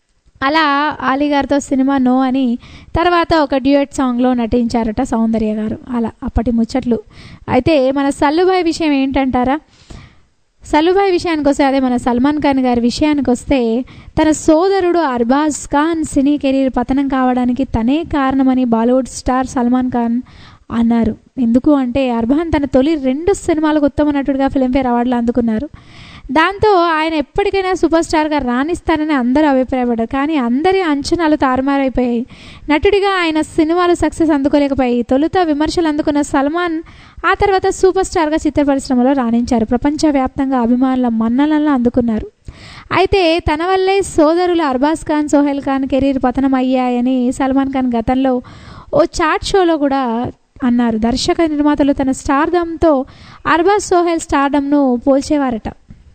అలా ఆలీ గారితో సినిమా నో అని తర్వాత ఒక డ్యూయట్ సాంగ్లో నటించారట సౌందర్య గారు అలా అప్పటి ముచ్చట్లు అయితే మన సల్లుబాయ్ విషయం ఏంటంటారా సల్లుబాయ్ విషయానికి వస్తే అదే మన సల్మాన్ ఖాన్ గారి విషయానికి వస్తే తన సోదరుడు అర్బాజ్ ఖాన్ సినీ కెరీర్ పతనం కావడానికి తనే కారణమని బాలీవుడ్ స్టార్ సల్మాన్ ఖాన్ అన్నారు ఎందుకు అంటే అర్బాన్ తన తొలి రెండు సినిమాలకు ఉత్తమ నటుడిగా ఫిల్మ్ఫేర్ అవార్డులు అందుకున్నారు దాంతో ఆయన ఎప్పటికైనా సూపర్ స్టార్గా రాణిస్తారని అందరూ అభిప్రాయపడ్డారు కానీ అందరి అంచనాలు తారుమారైపోయాయి నటుడిగా ఆయన సినిమాలు సక్సెస్ అందుకోలేకపోయాయి తొలుత విమర్శలు అందుకున్న సల్మాన్ ఆ తర్వాత సూపర్ స్టార్గా చిత్ర పరిశ్రమలో రాణించారు ప్రపంచవ్యాప్తంగా అభిమానుల మన్ననలను అందుకున్నారు అయితే తన వల్లే సోదరులు అర్బాజ్ ఖాన్ సోహెల్ ఖాన్ కెరీర్ పతనం అయ్యాయని సల్మాన్ ఖాన్ గతంలో ఓ చాట్ షోలో కూడా అన్నారు దర్శక నిర్మాతలు తన స్టార్డంతో అర్బాజ్ సోహెల్ స్టార్డంను పోల్చేవారట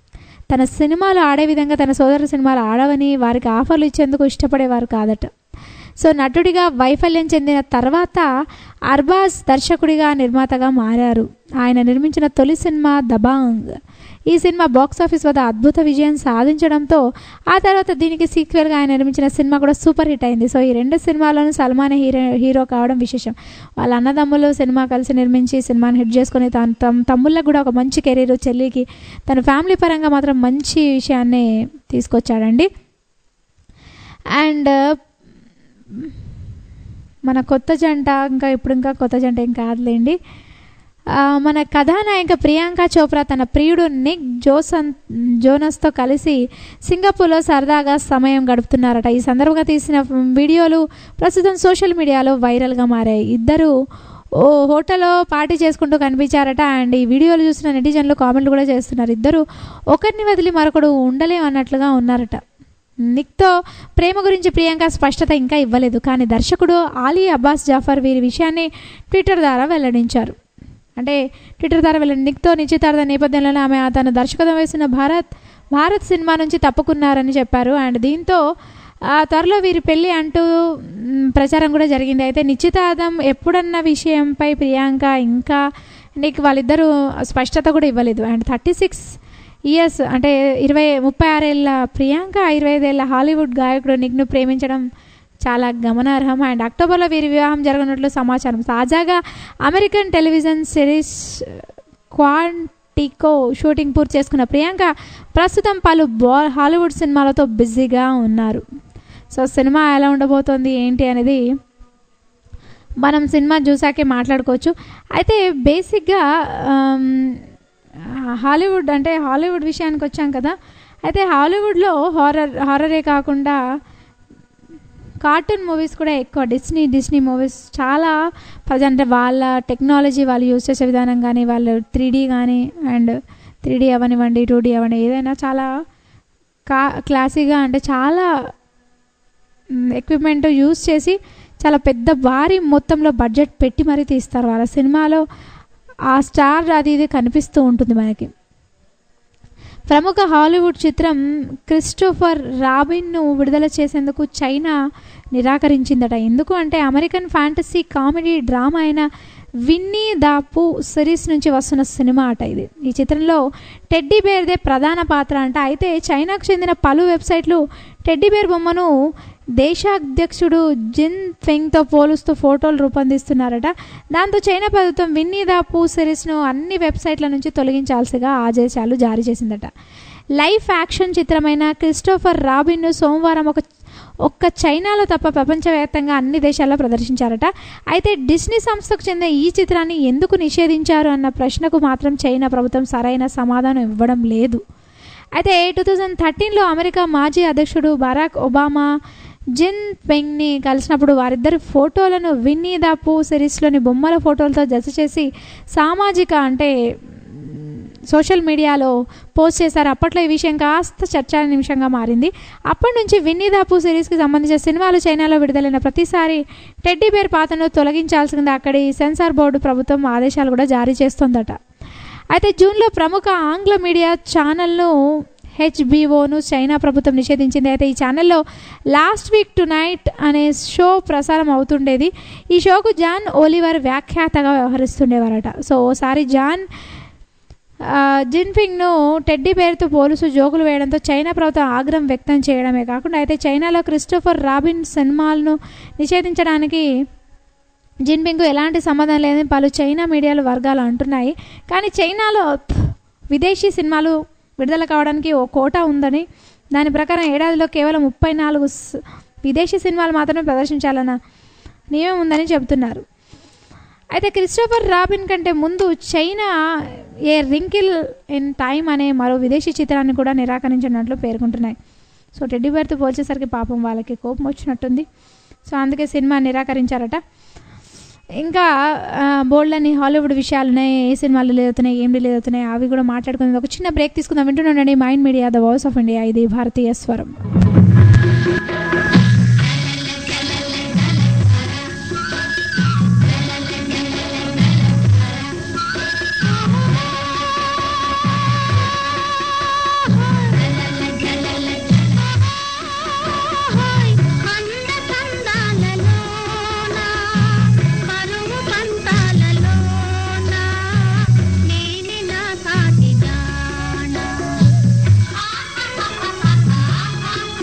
తన సినిమాలు ఆడే విధంగా తన సోదరు సినిమాలు ఆడవని వారికి ఆఫర్లు ఇచ్చేందుకు ఇష్టపడేవారు కాదట సో నటుడిగా వైఫల్యం చెందిన తర్వాత అర్బాజ్ దర్శకుడిగా నిర్మాతగా మారారు ఆయన నిర్మించిన తొలి సినిమా దబాంగ్ ఈ సినిమా బాక్స్ ఆఫీస్ వద్ద అద్భుత విజయం సాధించడంతో ఆ తర్వాత దీనికి సీక్వెల్గా ఆయన నిర్మించిన సినిమా కూడా సూపర్ హిట్ అయింది సో ఈ రెండు సినిమాలను సల్మాన్ హీరో హీరో కావడం విశేషం వాళ్ళ అన్నదమ్ములు సినిమా కలిసి నిర్మించి సినిమాని హిట్ చేసుకుని తన తమ తమ్ముళ్ళకు కూడా ఒక మంచి కెరీర్ చెల్లికి తన ఫ్యామిలీ పరంగా మాత్రం మంచి విషయాన్ని తీసుకొచ్చాడండి అండ్ మన కొత్త జంట ఇంకా ఇప్పుడు ఇంకా కొత్త జంట ఏం కాదులేండి ఆ, మన కథానాయిక ప్రియాంక చోప్రా తన ప్రియుడు నిక్ జోసన్ జోనస్తో కలిసి సింగపూర్లో సరదాగా సమయం గడుపుతున్నారట ఈ సందర్భంగా తీసిన వీడియోలు ప్రస్తుతం సోషల్ మీడియాలో వైరల్గా మారాయి ఇద్దరు ఓ హోటల్లో పార్టీ చేసుకుంటూ కనిపించారట అండ్ ఈ వీడియోలు చూసిన నెటిజన్లు కామెంట్లు కూడా చేస్తున్నారు ఇద్దరు ఒకరిని వదిలి మరొకడు ఉండలేం అన్నట్లుగా ఉన్నారట నిక్తో ప్రేమ గురించి ప్రియాంక స్పష్టత ఇంకా ఇవ్వలేదు కానీ దర్శకుడు ఆలీ అబ్బాస్ జాఫర్ వీరి విషయాన్ని ట్విట్టర్ ద్వారా వెల్లడించారు అంటే ట్విట్టర్ ద్వారా వెళ్ళిన నిక్తో నిశ్చితార్థ నేపథ్యంలోనే ఆమె తన దర్శకత్వం వేసిన భారత్ భారత్ సినిమా నుంచి తప్పుకున్నారని చెప్పారు అండ్ దీంతో ఆ త్వరలో వీరి పెళ్ళి అంటూ మ్, ప్రచారం కూడా జరిగింది అయితే నిశ్చితార్థం ఎప్పుడన్న విషయంపై ప్రియాంక ఇంకా నీకు వాళ్ళిద్దరూ స్పష్టత కూడా ఇవ్వలేదు అండ్ థర్టీ సిక్స్ ఇయర్స్ అంటే ఇరవై ముప్పై ఆరేళ్ళ ప్రియాంక ఇరవై ఐదేళ్ల హాలీవుడ్ గాయకుడు నిక్ను ప్రేమించడం చాలా గమనార్హం అండ్ అక్టోబర్లో వీరి వివాహం జరగనున్నట్లు సమాచారం తాజాగా American television series Quantico shooting పూర్తి చేసుకున్న ప్రియాంక ప్రస్తుతం పలు బా హాలీవుడ్ సినిమాలతో బిజీగా ఉన్నారు సో సినిమా ఎలా ఉండబోతోంది ఏంటి అనేది మనం సినిమా చూసాకే మాట్లాడుకోవచ్చు అయితే బేసిక్గా ఆమ్, హాలీవుడ్ అంటే హాలీవుడ్ విషయానికి వచ్చాం కదా అయితే హాలీవుడ్లో హారర్ హారరే కాకుండా కార్టూన్ మూవీస్ కూడా ఎక్కువ డిస్నీ డిస్నీ మూవీస్ చాలా ప్రజెంట్ అంటే వాళ్ళ టెక్నాలజీ వాళ్ళు యూజ్ చేసే విధానం కానీ వాళ్ళు త్రీ డీ కానీ అండ్ త్రీ డీ అవనివ్వండి టూ డీ అవ్వండి ఏదైనా చాలా కా క్లాసీగా అంటే చాలా ఎక్విప్మెంట్ యూజ్ చేసి చాలా పెద్ద భారీ మొత్తంలో బడ్జెట్ పెట్టి మరీ తీస్తారు వాళ్ళ సినిమాలో ఆ స్టార్ అది ఇది కనిపిస్తూ ఉంటుంది మనకి ప్రముఖ హాలీవుడ్ చిత్రం క్రిస్టోఫర్ రాబిన్ను విడుదల చేసేందుకు చైనా నిరాకరించిందట ఎందుకు అంటే అమెరికన్ ఫ్యాంటసీ కామెడీ డ్రామా అయిన విన్నీ దాపు సిరీస్ నుంచి వస్తున్న సినిమా అట ఇది ఈ చిత్రంలో టెడ్డీ బేర్దే ప్రధాన పాత్ర అంట అయితే చైనాకు చెందిన పలు వెబ్సైట్లు టెడ్డీ బేర్ బొమ్మను దేశాధ్యక్షుడు జిన్ ఫెంగ్తో పోలుస్తూ ఫోటోలు రూపొందిస్తున్నారట దాంతో చైనా ప్రభుత్వం విన్నీ ద పూ సిరీస్ను అన్ని వెబ్సైట్ల నుంచి తొలగించాల్సిగా ఆదేశాలు జారీ చేసిందట లైఫ్ యాక్షన్ చిత్రమైన క్రిస్టోఫర్ రాబిన్ను సోమవారం ఒక ఒక్క చైనాలో తప్ప ప్రపంచవ్యాప్తంగా అన్ని దేశాల్లో ప్రదర్శించారట అయితే డిస్నీ సంస్థకు చెందిన ఈ చిత్రాన్ని ఎందుకు నిషేధించారు అన్న ప్రశ్నకు మాత్రం చైనా ప్రభుత్వం సరైన సమాధానం ఇవ్వడం లేదు అయితే టూ థౌజండ్ థర్టీన్లో అమెరికా మాజీ అధ్యక్షుడు బరాక్ ఒబామా జిన్ పెంగ్ని కలిసినప్పుడు వారిద్దరి ఫోటోలను విన్నీ ద పూ సిరీస్లోని బొమ్మల ఫోటోలతో జత చేసి సామాజిక అంటే సోషల్ మీడియాలో పోస్ట్ చేశారు అప్పట్లో ఈ విషయం కాస్త చర్చానింశంగా మారింది అప్పటి నుంచి విన్నీ దాపు సిరీస్కి సంబంధించిన సినిమాలు చైనాలో విడుదలైన ప్రతిసారి టెడ్డీ బేర్ పాత్రను తొలగించాల్సింది అక్కడి సెన్సార్ బోర్డు ప్రభుత్వం ఆదేశాలు కూడా జారీ చేస్తోందట అయితే జూన్లో ప్రముఖ ఆంగ్ల మీడియా ఛానల్ను హెచ్బిఓను చైనా ప్రభుత్వం నిషేధించింది అయితే ఈ ఛానల్లో లాస్ట్ వీక్ టు నైట్ అనే షో ప్రసారం అవుతుండేది ఈ షోకు జాన్ ఓలివర్ వ్యాఖ్యాతగా వ్యవహరిస్తుండేవారట సో ఓసారి జాన్ ఆ, జిన్పింగ్ను టెడ్డీ పేరుతో పోలుసు జోకులు వేయడంతో చైనా ప్రభుత్వం ఆగ్రహం వ్యక్తం చేయడమే కాకుండా అయితే చైనాలో క్రిస్టోఫర్ రాబిన్ సినిమాలను నిషేధించడానికి జిన్పింగ్కు ఎలాంటి సంబంధం లేదని పలు చైనా మీడియాలు వర్గాలు అంటున్నాయి కానీ చైనాలో విదేశీ సినిమాలు విడుదల కావడానికి ఓ కోటా ఉందని దాని ప్రకారం ఏడాదిలో కేవలం ముప్పై నాలుగు స్- విదేశీ సినిమాలు మాత్రమే ప్రదర్శించాలన్న నియమం ఉందని చెబుతున్నారు అయితే క్రిస్టోఫర్ రాబిన్ కంటే ముందు China a wrinkle in time అనే మరో విదేశీ చిత్రాన్ని కూడా నిరాకరించినట్లు పేర్కొంటున్నాయి సో టెడ్డీ బేర్తో పోల్చేసరికి పాపం వాళ్ళకి కోపం వచ్చినట్టుంది సో అందుకే సినిమా నిరాకరించారట ఇంకా బోల్డ్ అని హాలీవుడ్ విషయాలు ఉన్నాయి ఏ సినిమాలు రిలీజ్ అవుతున్నాయి ఏం రిలీజ్ అవుతున్నాయి అవి కూడా మాట్లాడుకుందాం ఒక చిన్న బ్రేక్ తీసుకుందాం వింటుండండి mind media the voice of India ఇది భారతీయ స్వరం ఆ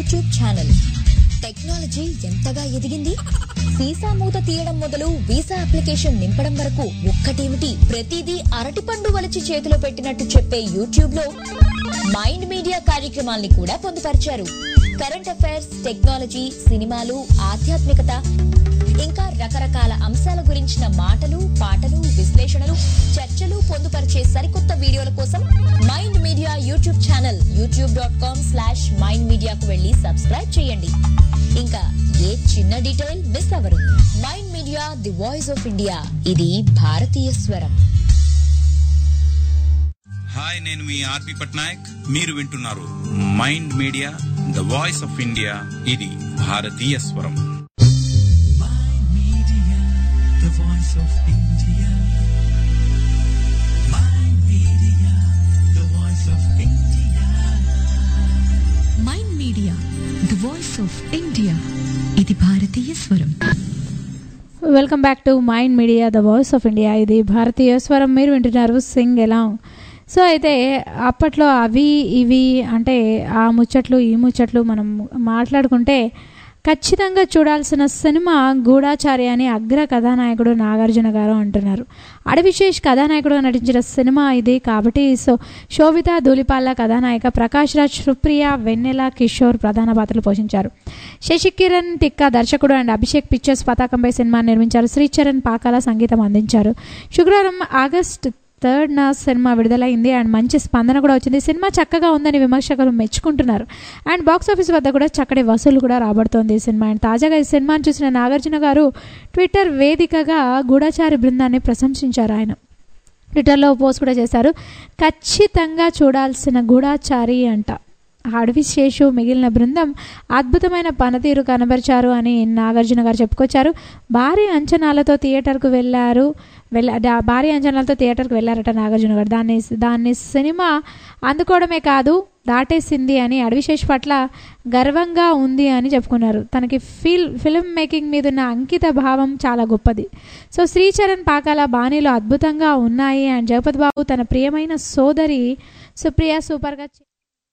యూట్యూబ్ ఛానల్ టెక్నాలజీ ఎంతగా ఎదిగింది వీసా మూత తీయడం మొదలు వీసా అప్లికేషన్ నింపడం వరకు ఒక్కటేమిటి ప్రతిదీ అరటిపండు వలిచి చేతిలో పెట్టినట్టు చెప్పే యూట్యూబ్ లో మైండ్ మీడియా కార్యక్రమాల్ని కూడా పొందుపరిచారు కరెంట్ అఫైర్స్ టెక్నాలజీ సినిమాలు ఆధ్యాత్మికత ఇంకా రకరకాల అంశాల గురించిన మాటలు పాటలు విశ్లేషణలు చర్చలు పొందుపరిచే సరికొత్త వీడియోల కోసం mind media YouTube channel YouTube dot com slash mind మీడియాకు వెళ్లి సబ్స్క్రైబ్ చేయండి ఇంకా ఏ చిన్న డీటెయిల్ మిస్ అవ్వరు mind media the voice of India ఇది భారతీయ స్వరం హాయ్ నేను మీ ఆర్పి పట్నాయక్ మీరు వింటున్నారు mind media the voice of India ఇది భారతీయ స్వరం the voice of India. Mind Media, the voice of India. Mind media the voice of India ఇది భారతీయ స్వరం welcome back to mind media the voice of India ఇది భారతీయ స్వరం మీరు వింటున్నారు సింగ్ ఎలాంగ్ సో అయితే అప్పట్లో అవి ఇవి అంటే ఆ ముచ్చట్లు ఈ ముచ్చట్లు మనం మాట్లాడుకుంటే ఖచ్చితంగా చూడాల్సిన సినిమా గూఢాచార్య అని అగ్ర కథానాయకుడు నాగార్జున గారు అంటున్నారు అడవిశేష్ కథానాయకుడుగా నటించిన సినిమా ఇది కాబట్టి సో శోభిత ధూళిపాల కథానాయిక ప్రకాష్ రాజ్ సుప్రియ వెన్నెల కిషోర్ ప్రధాన పాత్రలు పోషించారు శశికిరణ్ తిక్క దర్శకుడు అండ్ అభిషేక్ పిక్చర్స్ పతాకంపై సినిమా నిర్మించారు శ్రీచరణ్ పాకాల సంగీతం అందించారు శుక్రవారం ఆగస్ట్ థర్డ్ నా సినిమా విడుదలైంది అండ్ మంచి స్పందన కూడా వచ్చింది సినిమా చక్కగా ఉందని విమర్శకులు మెచ్చుకుంటున్నారు అండ్ బాక్స్ ఆఫీస్ వద్ద కూడా చక్కటి వసూలు కూడా రాబడుతోంది ఈ సినిమా అండ్ తాజాగా ఈ సినిమాను చూసిన నాగార్జున గారు ట్విట్టర్ వేదికగా గూఢచారి బృందాన్ని ప్రశంసించారు ఆయన ట్విట్టర్లో పోస్ట్ కూడా చేశారు ఖచ్చితంగా చూడాల్సిన గూఢాచారి అంట అడవి శేషు మిగిలిన బృందం అద్భుతమైన పనితీరు కనబరిచారు అని నాగార్జున గారు చెప్పుకొచ్చారు భారీ అంచనాలతో థియేటర్కు వెళ్ళారు వెళ్ళ డా- భారీ అంచనాలతో థియేటర్కి వెళ్ళారట నాగార్జున గారు దాన్ని దాన్ని సినిమా అందుకోవడమే కాదు దాటేసింది అని అడవిశేష్ పట్ల గర్వంగా ఉంది అని చెప్పుకున్నారు తనకి ఫిల్ ఫిల్మ్ మేకింగ్ మీద ఉన్న అంకిత భావం చాలా గొప్పది సో శ్రీచరణ్ పాకాల బాణీలు అద్భుతంగా ఉన్నాయి అండ్ జగపతి బాబు తన ప్రియమైన సోదరి సుప్రియ సూపర్గా చే-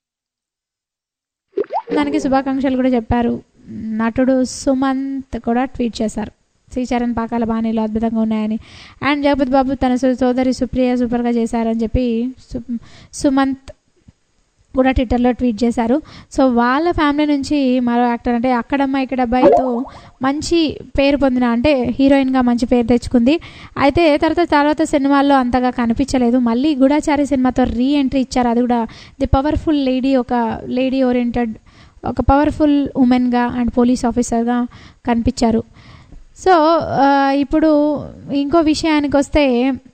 దానికి శుభాకాంక్షలు కూడా చెప్పారు నటుడు సుమంత్ కూడా ట్వీట్ చేశారు శ్రీచరణ్ పాకాల బాణీలు అద్భుతంగా ఉన్నాయని అండ్ జగపతి బాబు తన సో- సోదరి సుప్రియ సూపర్గా చేశారని చెప్పి సు- సుమంత్ కూడా ట్విట్టర్లో ట్వీట్ చేశారు సో వాళ్ళ ఫ్యామిలీ నుంచి మరో యాక్టర్ అంటే అక్కడమ్మ ఇక్కడ అబ్బాయితో మంచి పేరు పొందిన అంటే హీరోయిన్గా మంచి పేరు తెచ్చుకుంది అయితే తర్వాత తర్వాత సినిమాల్లో అంతగా కనిపించలేదు మళ్ళీ గూఢాచారి సినిమాతో రీ ఎంట్రీ ఇచ్చారు అది కూడా ది పవర్ఫుల్ లేడీ ఒక లేడీ ఓరియంటెడ్ ఒక పవర్ఫుల్ ఉమెన్గా అండ్ పోలీస్ ఆఫీసర్గా కనిపించారు సో ఆ, ఇప్పుడు ఇంకో విషయానికి వస్తే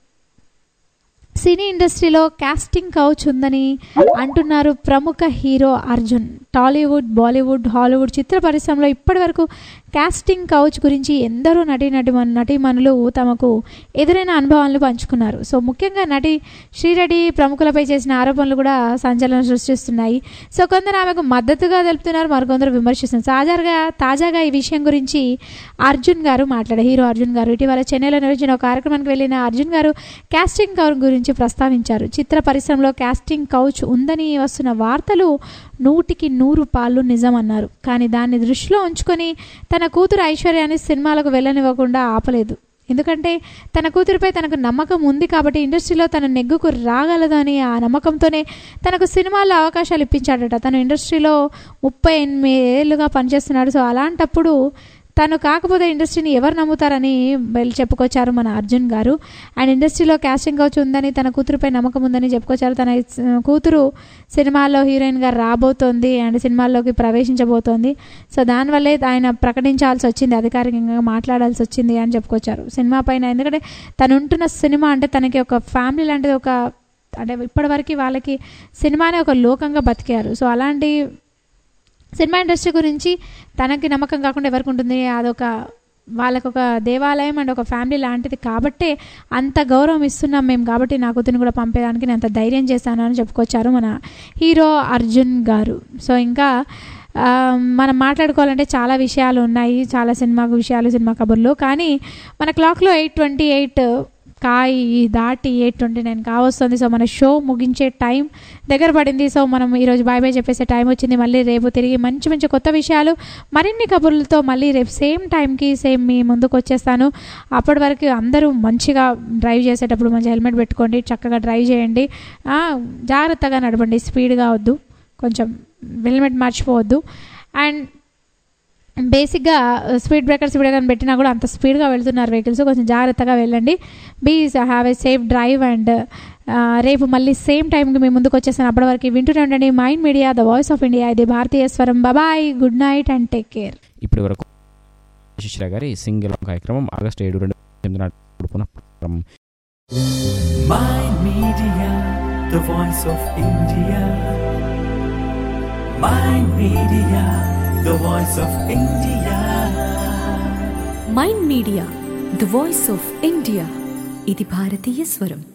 సినీ ఇండస్ట్రీలో కాస్టింగ్ కౌచ్ ఉందని అంటున్నారు ప్రముఖ hero Arjun Tollywood Bollywood Hollywood చిత్ర పరిశ్రమలో ఇప్పటివరకు కాస్టింగ్ కౌచ్ గురించి ఎందరో నటీ నటి నటీమణులు తమకు ఎదురైన అనుభవాలను పంచుకున్నారు సో ముఖ్యంగా నటి శ్రీరెడ్డి ప్రముఖులపై చేసిన ఆరోపణలు కూడా సంచలనం సృష్టిస్తున్నాయి సో కొందరు ఆమెకు మద్దతుగా తెలుపుతున్నారు మరికొందరు విమర్శిస్తున్నారు తాజాగా తాజాగా ఈ విషయం గురించి అర్జున్ గారు మాట్లాడారు హీరో అర్జున్ గారు ఇటీవల చెన్నైలో నిర్వహించిన ఒక కార్యక్రమానికి వెళ్ళిన అర్జున్ గారు కాస్టింగ్ కౌచ్ గురించి ప్రస్తావించారు చిత్ర పరిశ్రమలో కాస్టింగ్ కౌచ్ ఉందని వస్తున్న వార్తలు నూటికి నూరు పాళ్ళు నిజం అన్నారు కానీ దాన్ని దృష్టిలో ఉంచుకొని తన కూతురు ఐశ్వర్యాన్ని సినిమాలకు వెళ్ళనివ్వకుండా ఆపలేదు ఎందుకంటే తన కూతురిపై తనకు నమ్మకం ఉంది కాబట్టి ఇండస్ట్రీలో తన నెగ్గుకు రాగలదని ఆ నమ్మకంతోనే తనకు సినిమాల్లో అవకాశాలు ఇప్పించాడట తను ఇండస్ట్రీలో ముప్పై ఎనిమిది ఏళ్ళుగా పనిచేస్తున్నాడు సో అలాంటప్పుడు తను కాకపోతే ఇండస్ట్రీని ఎవరు నమ్ముతారని వెళ్ళి చెప్పుకొచ్చారు మన అర్జున్ గారు అండ్ ఇండస్ట్రీలో కాస్టింగ్ కౌచ్ ఉందని తన కూతురుపై నమ్మకం ఉందని చెప్పుకొచ్చారు తన ఆ, కూతురు సినిమాల్లో హీరోయిన్గా రాబోతోంది అండ్ సినిమాల్లోకి ప్రవేశించబోతోంది సో దానివల్లే ఆయన ప్రకటించాల్సి వచ్చింది అధికారికంగా మాట్లాడాల్సి వచ్చింది అని చెప్పుకొచ్చారు సినిమా పైన ఎందుకంటే తను ఉంటున్న సినిమా అంటే తనకి ఒక ఫ్యామిలీ లాంటిది ఒక అంటే ఇప్పటివరకు వాళ్ళకి సినిమానే ఒక లోకంగా బతికారు సో అలాంటి సినిమా ఇండస్ట్రీ గురించి తనకి నమ్మకం కాకుండా ఎవరికి ఉంటుంది అదొక వాళ్ళకు ఒక దేవాలయం అండ్ ఒక ఫ్యామిలీ లాంటిది కాబట్టే అంత గౌరవం ఇస్తున్నాం మేము కాబట్టి నా కూతురిని కూడా పంపేదానికి నేను అంత ధైర్యం చేశాను అని చెప్పుకొచ్చారు మన హీరో అర్జున్ గారు సో ఇంకా ఆ, మనం మాట్లాడుకోవాలంటే చాలా విషయాలు ఉన్నాయి చాలా సినిమా విషయాలు సినిమా కబుర్లు కానీ మన క్లాక్లో ఎయిట్ ట్వంటీ ఎయిట్ కాయి దాటి ఎయిట్ ట్వంటీ నైన్ కావస్తుంది సో మన షో ముగించే టైం దగ్గర పడింది సో మనం ఈరోజు బాయ్ బాయ్ చెప్పేసే టైం వచ్చింది మళ్ళీ రేపు తిరిగి మంచి మంచి కొత్త విషయాలు మరిన్ని కబుర్లతో మళ్ళీ రేపు సేమ్ టైంకి సేమ్ మీ ముందుకు వచ్చేస్తాను అప్పటి వరకు అందరూ మంచిగా డ్రైవ్ చేసేటప్పుడు మంచి హెల్మెట్ పెట్టుకోండి చక్కగా డ్రైవ్ చేయండి ఆ, జాగ్రత్తగా నడవండి స్పీడ్గా వద్దు కొంచెం హెల్మెట్ మర్చిపోవద్దు అండ్ బేసిక్గా స్పీడ్ బ్రేకర్స్ ఇప్పుడు కానీ పెట్టినా కూడా అంత స్పీడ్గా వెళ్తున్నారు వెహికల్స్ కొంచెం జాగ్రత్తగా వెళ్ళండి please have a safe drive and రేపు మళ్ళీ సేమ్ టైంకి మీ ముందుకు వచ్చేసాను అప్పటి వరకు వింటూనే ఉండండి mind media the voice of India ఇది భారతీయ స్వరం bye good night and take care ఇప్పటి వరకు శిశిర గారి సింగిల్ కార్యక్రమం ఆగస్టు ఏడు రెండు ఎనిమిది నాడు పునః ప్రారంభం. Mind Media, the voice of India. Mind Media, the voice of India. Mind media the voice of India ఇది భారతీయ స్వరం